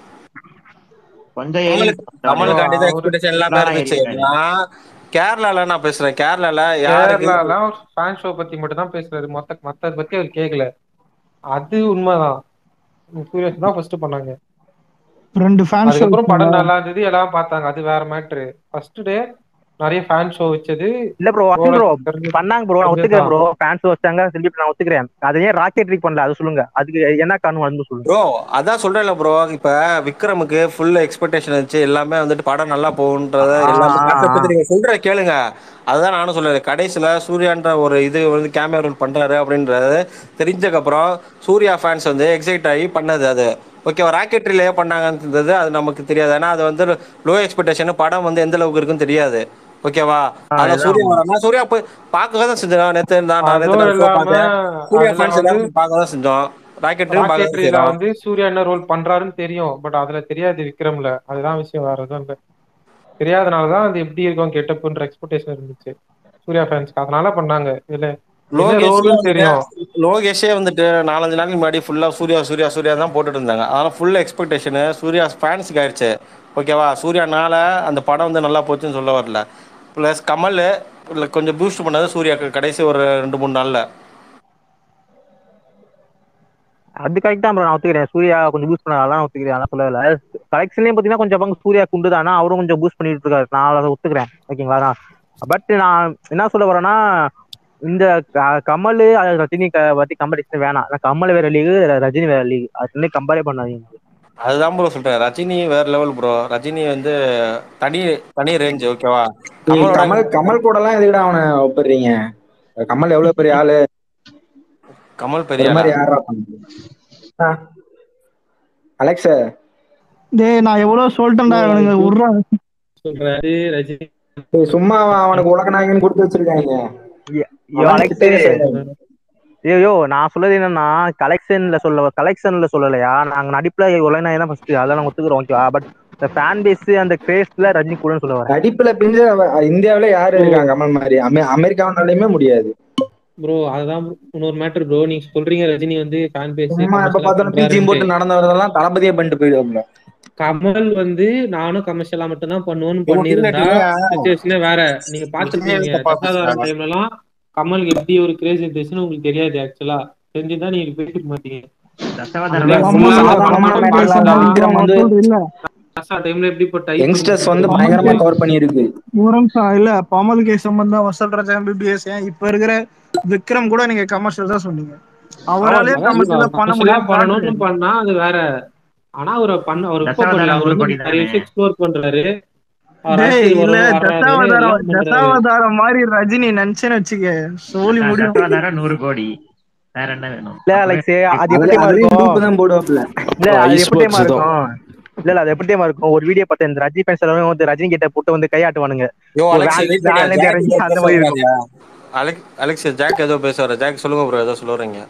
கொஞ்சம் கமலுக்கு ஏறி கமலுக்காண்டி தான் அவரு எக்ஸ்பெக்டேஷன் எல்லாமே தான் இருந்துச்சு ஏறிட்டாரு. நான் கேரளால நான் பேசுறேன் கேரளால யாருக்கு கேரளால ஃபேன் ஷோ பத்தி மட்டும் தான் பேசுறாரு மொத்த மத்தத பத்தி அவர் கேட்கல அது உண்மைதான் சூரியஸ் தான் ஃபர்ஸ்ட் பண்ணாங்க ரெண்டு ஃபேன் ஷோ அதுக்கப்புறம் படம் நல்லா இருந்தது எல்லாம் பார்த்தாங்க அது வேற மேட்ரு ஃபர்ஸ்ட் டே நிறைய ஃபேன் ஷோ வச்சது இல்ல ப்ரோ அசில் ப்ரோ தெரிஞ்சு- பண்ணாங்க ப்ரோ நான் ஒத்துக்கிறேன் ப்ரோ ஃபேன்ஸ் வச்சாங்க திருப்பி நான் ஒத்துக்கிறேன் அதை ஏன் ராக்கெட்ரி பண்ணல அது சொல்லுங்க அதுக்கு என்ன காரணம் வந்து சொல்லுங்க ப்ரோ அதான் சொல்றேன்ல ப்ரோ இப்ப விக்ரமுக்கு ஃபுல் எக்ஸ்பெக்டேஷன் இருந்துச்சு எல்லாமே வந்துட்டு படம் நல்லா போகுன்றத எல்லாமே ஆ. concept பத்தி நீங்க சொல்ற கேளுங்க அதுதான் நானும் சொல்றேன் கடைசியில சூர்யான்ற ஒரு இது வந்து கேமியா ரோல் பண்றாரு அப்படின்றது தெரிஞ்சதுக்கு அப்புறம் சூர்யா ஃபேன்ஸ் வந்து எக்ஸைட் ஆகி பண்ணது அது ஓகேவா ராக்கெட்ரிலேயே பண்ணாங்கன்றது அது நமக்கு தெரியாது ஏன்னா அது வந்து லோ எக்ஸ்பெக்டேஷன் படம் வந்து எந்த அளவுக்கு இருக்குன்னு தெரியாது ஓகேவா ஆனா சூர்யா வரனா சூர்யா போய் பார்க்க தான் செஞ்சோம் நேத்து நான் நான் நேத்து அதுவும் நான் show இல்லாம பார்த்தேன் சூர்யா அதுல ஃபேன்ஸ் வந்து எல்லாரும் பார்க்க தான் செஞ்சோம் ராக்கெட்டையும் பார்க்க ராக்கெட்ரியில செய்றோம் வந்து சூர்யா என்ன ரோல் பண்றாருன்னு தெரியும் பட் அதுல தெரியாது விக்ரம்ல அதுதான் விஷயம் வேற எதுவும் இல்ல தெரியாதனாலதான் அது எப்படி இருக்கும் கெட்டப்புன்ற எக்ஸ்பெக்டேஷன் இருந்துச்சு சூர்யா ஃபேன்ஸ்க்கு அதனால பண்ணாங்க இதுல என்ன லோகேஷே ரோல்னு வந்துட்டு தெரியும் லோகேஷே வந்துட்டு நாலஞ்சு நாளைக்கு முன்னாடி ஃபுல்லா சூர்யா சூர்யா சூர்யா தான் போட்டுட்டு இருந்தாங்க அதனால ஃபுல் எக்ஸ்பெக்டேஷன் சூர்யா ஃபேன்ஸுக்கு ஆயிடுச்சு ஓகேவா சூர்யானால அந்த படம் வந்து நல்லா போச்சுன்னு சொல்ல வரல ப்ளஸ் கமல் இல்ல கொஞ்சம் பூஸ்ட் பண்ணது சூர்யாக்கு கடைசி ஒரு ரெண்டு மூணு நாள்ல அது கரெக்ட் தான் bro நான் ஒத்துக்கிறேன் சூர்யா கொஞ்சம் பூஸ்ட் பண்ணாதான் நான் ஒத்துக்கிறேன் அதான் சொல்லல கலெக்ஷன்லயும் பாத்தீங்கன்னா கொஞ்சம் பங்கு சூர்யா குண்டு தானா அவரும் கொஞ்சம் பூஸ்ட் பண்ணிட்டு இருக்காரு நான் அதை ஒத்துக்கிறேன் ஓகேங்களா பட் நான் என்ன சொல்ல வரேன்னா இந்த க- கமல் அது ரஜினி க- பத்தி கம்படிஷன் வேணாம் ஆனா கமல் வேற லீக் ரஜினி வேற லீக் அது ரெண்டையும் கம்பேரே பண்ணாதீங்க அதுதான் ப்ரோ சொல்றேன் ரஜினி வேற லெவல் ப்ரோ ரஜினி வந்து தனி தனி ரேஞ்ச் ஓகேவா நீ கமலோட கமல் கமல் கூட எல்லாம் எதுக்குடா அவனை ஒப்பிடுறீங்க கமல் எவ்வளவு பெரிய ஆளு கமல் ஒரு பெரிய ஆளா மாதிரி யாரா பண்றது? ஆ. அலெக்ஸ் டேய் நான் எவ்வளவு சொல்லிட்டேன்டா இவனுங்க விட்றாங்க சொல்றாரு ரஜினி டேய், சும்மா அவன் அவனுக்கு உலக நாயகன் கொடுத்து வச்சிருக்காங்க ஐயோ அவன் அலெக்ஸ் கிட்டே சொல்றாரு. ஐயோ நான் சொல்றது என்னன்னா கலெக்ஷன்ல சொல்ல கலெக்ஷன்ல சொல்லலையா நாங்க நடிப்புல உலகநாயகம் தான் ஃபர்ஸ்ட் அதெல்லாம் நாங்க ஒத்துக்கிறோம் ஓகேவா பட் இந்த ஃபேன் பேஸ் அந்த கிரேஸ்ல ரஜினி கூடன்னு சொல்ல வரேன் நடிப்புல பிஞ்ச இந்தியாவுல யாரு இருக்காங்க கமல் மாதிரி அமெ- அமெரிக்காவுனாலையுமே முடியாது ப்ரோ அதுதான் இன்னொரு மேட்டர் ப்ரோ நீங்க சொல்றீங்க ரஜினி வந்து ஃபேன் பேஸ் சும்மா எப்ப பார்த்தாலும் பிஜிஎம் போட்டு நடந்தவரெல்லாம் தளபதியே பண்ணிட்டு போயிடுவாங்க கமல் வந்து நானும் கமர்ஷியலா மட்டும் தான் பண்ணுவேன்னு இவங்க பண்ணியிருந்தா இல்ல, சுச்சுவேஷனே வேற நீங்க பாத்துருப்பீங்க இல்ல, இல்ல, தசாதாரம் டைம்ல எல்லாம் கமலுக்கு எப்படி ஒரு கிரேஸ் இருந்துச்சுன்னு உங்களுக்கு தெரியாது ஆக்சுவலா தெரிஞ்சுதான் நீங்க பேசிக்க மாட்டீங்க தசாவதாரம் இல்ல, சும்மா சும்மா சாதாரணமான சாதாரணமா matter பேசினா தான் விக்ரம் வந்து இல்ல தசா டைம்ல எப்படிப்பட்ட யங்ஸ்டர்ஸ் வந்து பயங்கரமா கவர் பண்ணியிருக்கு ஒரு நிமிஷம் இல்ல பமல் கே சம்பந்தம் வசல்ராஜ் எம்பிபிஎஸ் ஏன் இப்ப இருக்கிற விக்ரம் கூட நீங்க கமர்ஷியல் தான் சொன்னீங்க அவராலே கமர்ஷியலா பண்ண கமர்ஷியலா முடியும் பண்ணணும்னு பண்ணா அது வேற ஆனா அவர் பண்ண அவர் இப்ப தசாவதாரம் பண்ணல அவர் ஒரு வந்து கோடி நிறைய தானே. விஷயம் எக்ஸ்ப்ளோர் பண்றாரு அவர் டேய் அரசியல் இல்ல வர்றாரு, வர்றாரு, தசாவதாரம் எல்லாம் பண்றாரு. தசாவதாரம் மாதிரி ரஜினி நினைச்சேன்னு வச்சுக்க சோலி முடியும் தசாவதாரம் நூறு கோடி வேற என்ன வேணும் இல்ல அலெக்ஸ் அது அதுல எப்படி அதுலயும் இருக்கும் group தான் போடுவாப்ல இல்ல அது E-sports எப்படி தான். இருக்கும் இல்ல இல்ல அது எப்படி இருக்கும் ஒரு வீடியோ பார்த்தேன் இந்த ரஜினி ஃபேன்ஸ் எல்லாரும் வந்து ரஜினி கிட்ட போட்டு வந்து கையாட்டுவானுங்க யோ ஒரு அலெக்ஸ் van- wait பண்ணியா? van ல இருந்து ஜாக் இறங்கி ஏதோ அந்த பேச மாதிரி இருக்கும் வராதியா? அலெக்ஸ் அலெக்ஸ் ஜாக் ஏதோ பேசுவாரு ஜாக் சொல்லுங்க ப்ரோ ஏதோ சொல்ல வரீங்க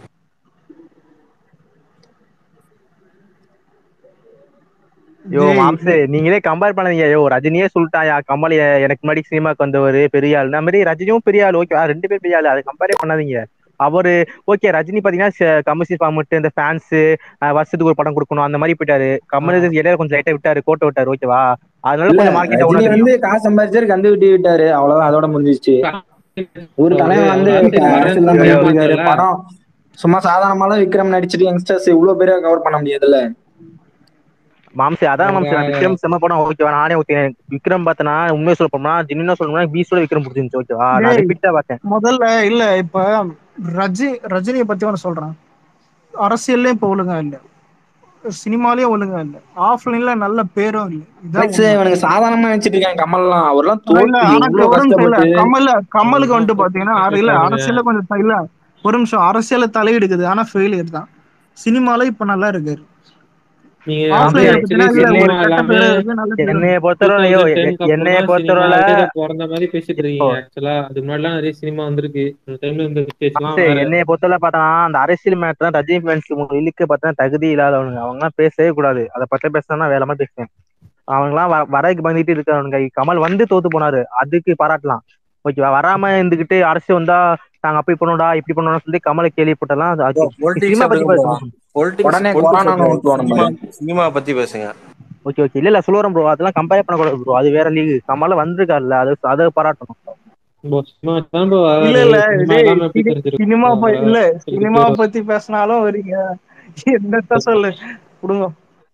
யோ டேய், மாம்சே நீங்களே கம்பேர் பண்ணாதீங்க யோ ரஜினியே சொல்லிட்டாயா கமல் எ- எனக்கு முன்னாடி சினிமாக்கு வந்தவர் பெரிய ஆள் அந்த மாதிரி ரஜினியும் பெரிய ஆள் ஓகே ரெண்டு பேர் பெரிய ஆள் அதை கம்பேரே பண்ணாதீங்க அவரு ஓகே ரஜினி பாத்தீங்கன்னா கமர்ஷியல் ஃபார்மெட் இந்த ஃபேன்ஸ் வருஷத்துக்கு ஒரு படம் கொடுக்கணும் அந்த மாதிரி போயிட்டாரு கமல் இடையில கொஞ்சம் லைட்டா விட்டாரு கோட்டை விட்டாரு ஓகேவா அதனால இல்ல கொஞ்சம் மார்க்கெட் ரஜினி வந்து காசு சம்பாதிச்சாரு கந்து விட்டி விட்டாரு அவ்வளவுதான் அதோட முடிஞ்சிச்சு ஒரு தலைவன் வந்து அரசியல் தான் பண்ணிட்டு இருக்காரு படம் சும்மா சாதாரணமாலாம் விக்ரம் நடிச்சிட்டு யங்ஸ்டர்ஸ் இவ்வளவு பேரை கவர் பண்ண முடியாதுல்ல மாம்சே அதான் மாம்சே நான் விக்ரம் செம்ம படம் ஓகேவா நானே ஓகே விக்ரம் பார்த்தனா உண்மையை சொல்ல போனா ஜின்னா சொல்லணும்னா பீஸோட விக்ரம் பிடிச்சிருந்துச்சு ஓகேவா நான் டேய். ரிப்பீட்டா பார்த்தேன் முதல்ல இல்ல இப்ப ரஜி ரஜினியை பத்தி ஒன்று சொல்றேன் அரசியல்லையும் இப்ப ஒழுங்கா இல்ல சினிமாலயும் ஒழுங்கா இல்ல ஆஃப்லைன்ல நல்ல பேரும் இல்ல இதான் அலெக்ஸ் உண்மை. இவனுக்கு சாதாரணமா நினைச்சிட்டு இருக்காங்க கமல்லாம் அவர்லாம் இல்ல, தோத்து ஆனா எவ்வளவு ஒரு நிமிஷம் இல்ல கஷ்டப்பட்டு கமல் கமலுக்கு வந்துட்டு பாத்தீங்கன்னா அது இல்ல பாருங்க. அரசியல கொஞ்சம் த- இல்ல ஒரு நிமிஷம் அரசியல தலையெடுக்குது ஆனா ஃபெயிலியர் தான் சினிமால இப்ப நல்லா இருக்காரு நீங்க ஆஃப்லைன்ல actually பாத்தீங்கன்னா இல்ல cinema ஒரு கெட்ட எல்லாமே பேரும் இருக்கு நல்ல பேரும் என்னைய இருக்கு. பொறுத்தவரை ஐயோ 2010 க்கு என்னைய அப்புறம் தான் பொறுத்தவரை cinema அழகா பிறந்த மாதிரி பேசிட்டு இருக்கீங்க இப்போ ஆக்சுவலா அது முன்னாடிலாம் நிறைய சினிமா வந்திருக்கு இந்த டைம்ல இந்த ஸ்டேஜ்லாம் மாம்சே, வேற என்னைய பொறுத்தவரை பார்த்தா அந்த அரசியல் மேட்டர் தான் ரஜினி ஃபேன்ஸ் இழுக்க பார்த்தா தகுதி இல்லாதவனுங்க அவங்க எல்லாம் பேசவே கூடாது அதை பத்தி பேசினா வேலை மாதிரி பேசுவேன் அவங்க எல்லாம் வரக்கு பயந்துட்டு இருக்கானுங்க கமல் வந்து தோத்து போனாரு அதுக்கு பாராட்டலாம் ஓகேவா வராம இருந்துகிட்டு அரசு வந்தா நாங்க அப்படி பண்ணோம்டா இப்படி பண்ணோம்னு சொல்லி கமலை கேள்விப்பட்டலாம் அது- அது பொலிட்டிக்ஸ் சினிமா பத்தி அப்படிங்க பொலிட்டிக்ஸ் உடனே கொரோனான்னு ஊத்துவானு சினிமா சினிமா பத்தி பேசுங்க ஓகே ஓகே இல்ல இல்ல சொல்லுறேன் ப்ரோ அதெல்லாம் கம்பேர் பண்ணக்கூடாது ப்ரோ அது வேற லீக் கமல வந்திருக்காருல்ல அது அதை பாராட்டணும் bro, cinema தான் bro வராரு. இல்ல இல்ல cinema டேய், இல்லாம எப்படி இது தெரிஞ்சிருக்கும் சினிமா ப- அவரை? இல்ல சொல்லிட்டு சினிமா போயிரும். பத்தி பேசினாலும் வரீங்க என்னத்த சொல்லு கொடுங்க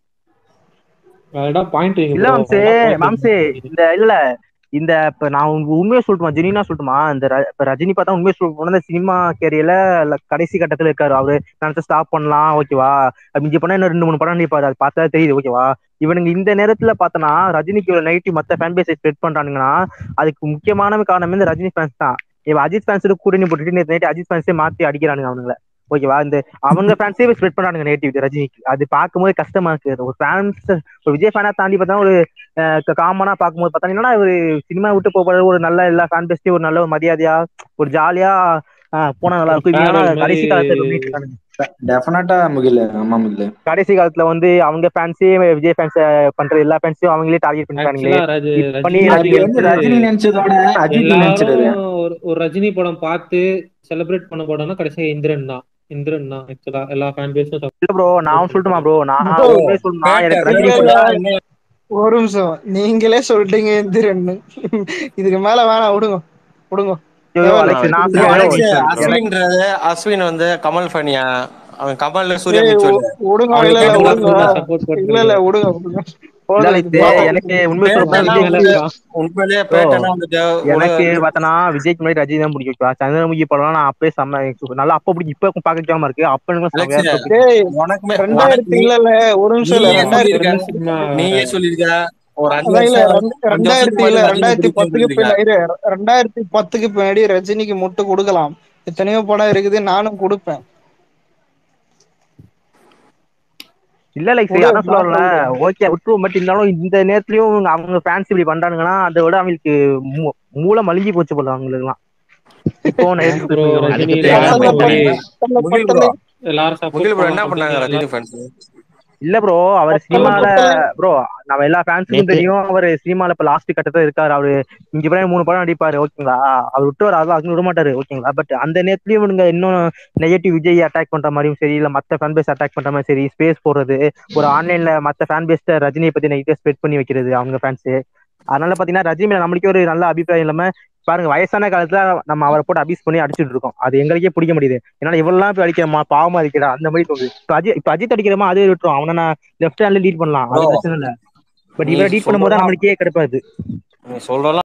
அதோட point வைங்க இல்ல bro. மாம்சே அதோட point மாம்சே வைங்க. இந்த இல்ல இந்த இப்ப நான் உங்க உண்மையை சொல்லட்டுமா ஜெனினா சொல்லட்டுமா இந்த ர- இப்ப ரஜினி பார்த்தா உண்மையை சொல்ல போனா இந்த சினிமா கேரியர்ல கடைசி கட்டத்துல இருக்காரு அவரு நினைச்சா ஸ்டாப் பண்ணலாம் ஓகேவா மிஞ்சி பண்ணா இன்னும் ரெண்டு மூணு படம் நிப்பாரு அது பார்த்தா தெரியுது ஓகேவா இவனுங்க இந்த நேரத்துல பார்த்தனா ரஜினிக்கு ஒரு நெகட்டிவ் மத்த ஃபேன் பேஸை ஸ்ப்ரெட் பண்றானுங்கன்னா அதுக்கு முக்கியமான காரணம் இந்த ரஜினி ஃபேன்ஸ் தான் இவன் அஜித் ஃபேன்ஸ் கூட்டணி போட்டுட்டு நேற்று நைட்டு அஜித் ஃபேன்ஸே மாத்தி அடிக்கிறானுங்க அவனுங்கள ஓகேவா இந்த அவங்க ஃபேன்ஸே ஸ்ப்ரெட் பண்றானுங்க நெகட்டிவ் ரஜினிக்கு அது பார்க்கும்போது கஷ்டமா இருக்கு ஒரு ஃபேன்ஸ் ஒரு விஜய் ஃபேனா தாண்டி பார்த்தா ஒரு காமனா பார்க்கும்போது பார்த்தா என்னன்னா ஒரு சினிமா விட்டு போகிறது ஒரு நல்ல எல்லா ஃபேன் பேஸ்டையும் ஒரு நல்ல ஒரு மரியாதையா ஒரு ஜாலியா போனா நல்லா இருக்கும் இவங்க ஆனா ஒரு கடைசி மாதிரி காலத்துல பண்ணிட்டு இருக்கானுங்க டெஃபினட்டா முகில் ஆமா முகில் கடைசி காலத்துல வந்து அவங்க ஃபேன்ஸே விஜய் ஃபேன்ஸ் பண்ற எல்லா ஃபேன்ஸையும் அவங்களே டார்கெட் பண்ணிட்டாங்களே ஆக்சுவலா ரஜி இப்ப பண்ணி ரஜினி அப்படி வந்து ரஜினி நினைச்சதோட அஜித் நினைச்சிருது எல்லாரும் ஒரு ஒரு ரஜினி படம் பார்த்து செலிப்ரேட் பண்ண படம்னா கடைசியா இந்திரன் தான் இந்திரன் தான் ஆக்சுவலா எல்லா ஃபேன் பேஸும் இல்ல ப்ரோ நான் சொல்லட்டுமா ப்ரோ நான் Bro, உண்மையை சொல்லணும்னா எனக்கு பேட்டை ரஜினி இல்ல, படம் இல்ல. ஒரு நிமிஷம் நீங்களே சொல்லிட்டீங்க எந்திரன்னு இதுக்கு மேல வேணாம் விடுங்க விடுங்க ஐயோ, தேவையில்ல. அலெக்ஸ் நான் bro, சொல்றேன் அலெக்ஸ், எனக்கு அஸ்வின்ன்றது அஸ்வின் வந்து கமல் ஃபனியா அவன் கமல் சூர்யா ஏய், மிச்சம் வி- விடுங்க அவனுக்கு இல்ல இல்ல கேட்டு விடுங்க நான் support பண்றேன். இல்ல இல்ல விடுங்க விடுங்க இல்ல போதும், அலெக்ஸ், இது பாப்போம். எனக்கு உண்மையை சொல்லணும்னா பேட்டெல்லாம் விஜய் வந்து இருக்கா? உண்மையிலேயே Bro, பேட்டெல்லாம் வந்துட்டு ஒரு எனக்கு பார்த்தனா விஜய்க்கு முன்னாடி ரஜினி தான் பிடிக்கும் இப்போ சந்திரமுகி படம் நான் அப்பயே செம்ம நல்லா அப்போ பிடிக்கும் இப்போ பார்க்க வைக்காம இருக்கு அப்ப எனக்கு அலெக்ஸ், செம்மையா இருக்கு. டேய் உனக்குமே ரெண்டாயிரத்தி உனக்கு இல்ல இல்ல ஒரு நிமிஷம் இல்ல நீயே ரெண்டாயிரத்தி சொல்லியிருக்க சினிமா நீயே சொல்லியிருக்க ஒரு அஞ்சு அதான் இல்ல வருஷம் ரெண்டு- அஞ்சு ரெண்டாயிரத்தி வருஷத்துக்கு இல்ல முன்னாடி ரஜினி ரெண்டாயிரத்தி பிடிக்கும் பத்துக்கு சொல்லியிருக்க பின்னாடி இரு, ரெண்டாயிரத்தி பத்துக்கு பின்னாடி ரஜினிக்கு முட்டு கொடுக்கலாம் எத்தனையோ படம் இருக்குது நானும் கொடுப்பேன் இல்ல லைக் விடு, அதான் சொல்லுவாங்கல்ல நான் ஓகே விட்டுருவோம் பட் இருந்தாலும் இந்த நேரத்துலயும் அவங்க ஃபேன்ஸ் இப்படி பண்றானுங்கன்னா அதை விட அவங்களுக்கு மூ- மூளை மலிஞ்சு போச்சு போல அவங்களுக்கு எல்லாம் இப்போ நான் எதுக்கு bro, சொல்றேன்? ரஜினி அதுக்கு யாரும் தேவை support பண்ணீங்க. பண்ணல. முகில் ப்ரோ எல்லாரும் support முகில் ப்ரோ என்ன பண்ணலாம் பண்ணாங்க அப்படின்னு ரஜினி ஃபேன்ஸ் இல்ல ப்ரோ அவர் சினிமால ப்ரோ நம்ம எல்லா ஃபேன்ஸுக்கும் நேத்து- தெரியும் அவர் சினிமால இப்ப லாஸ்ட் கட்டத்துல இருக்காரு அவரு இங்க பிறகு மூணு படம் நடிப்பாரு ஓகேங்களா அவர் விட்டு அது அது விட மாட்டாரு ஓகேங்களா பட் அந்த நேரத்துலயும் இவனுங்க இன்னும் நெகட்டிவ் விஜய் அட்டாக் பண்ற மாதிரியும் சரி இல்ல மத்த ஃபேன் பேஸ் அட்டாக் பண்ற மாதிரி சரி ஸ்பேஸ் போடுறது ஒரு ஆன்லைன்ல மத்த ஃபேன் பேஸ்ட ரஜினியை பத்தி நெகட்டிவ் ஸ்ப்ரெட் பண்ணி வைக்கிறது அவங்க ஃபேன்ஸ் அதனால பாத்தீங்கன்னா ரஜினி மேல நம்மளுக்கே ஒரு நல்ல அபிப்பிராயம் இல்லாம பாருங்க வயசான காலத்துல நம்ம அவரை போட்டு அபியூஸ் பண்ணி அடிச்சுட்டு இருக்கோம் அது எங்களுக்கே பிடிக்க முடியுது என்னால இவ்வளவு போய் அடிக்கிறமா பாவமா அடிக்கிறா அந்த மாதிரி தோணுது இப்ப அஜித் இப்ப அஜித் அடிக்கிறமா அதே விட்டுரும் அவனை நான் லெஃப்ட் ஹேண்ட்ல லீட் பண்ணலாம் அது Bro, பிரச்சனை இல்ல பட் நீ இவரை லீட் பண்ணும்போது சொல்றதெல்லாம் நம்மளுக்கே கிடைப்பாது நீ சொல்றதெல்லாம்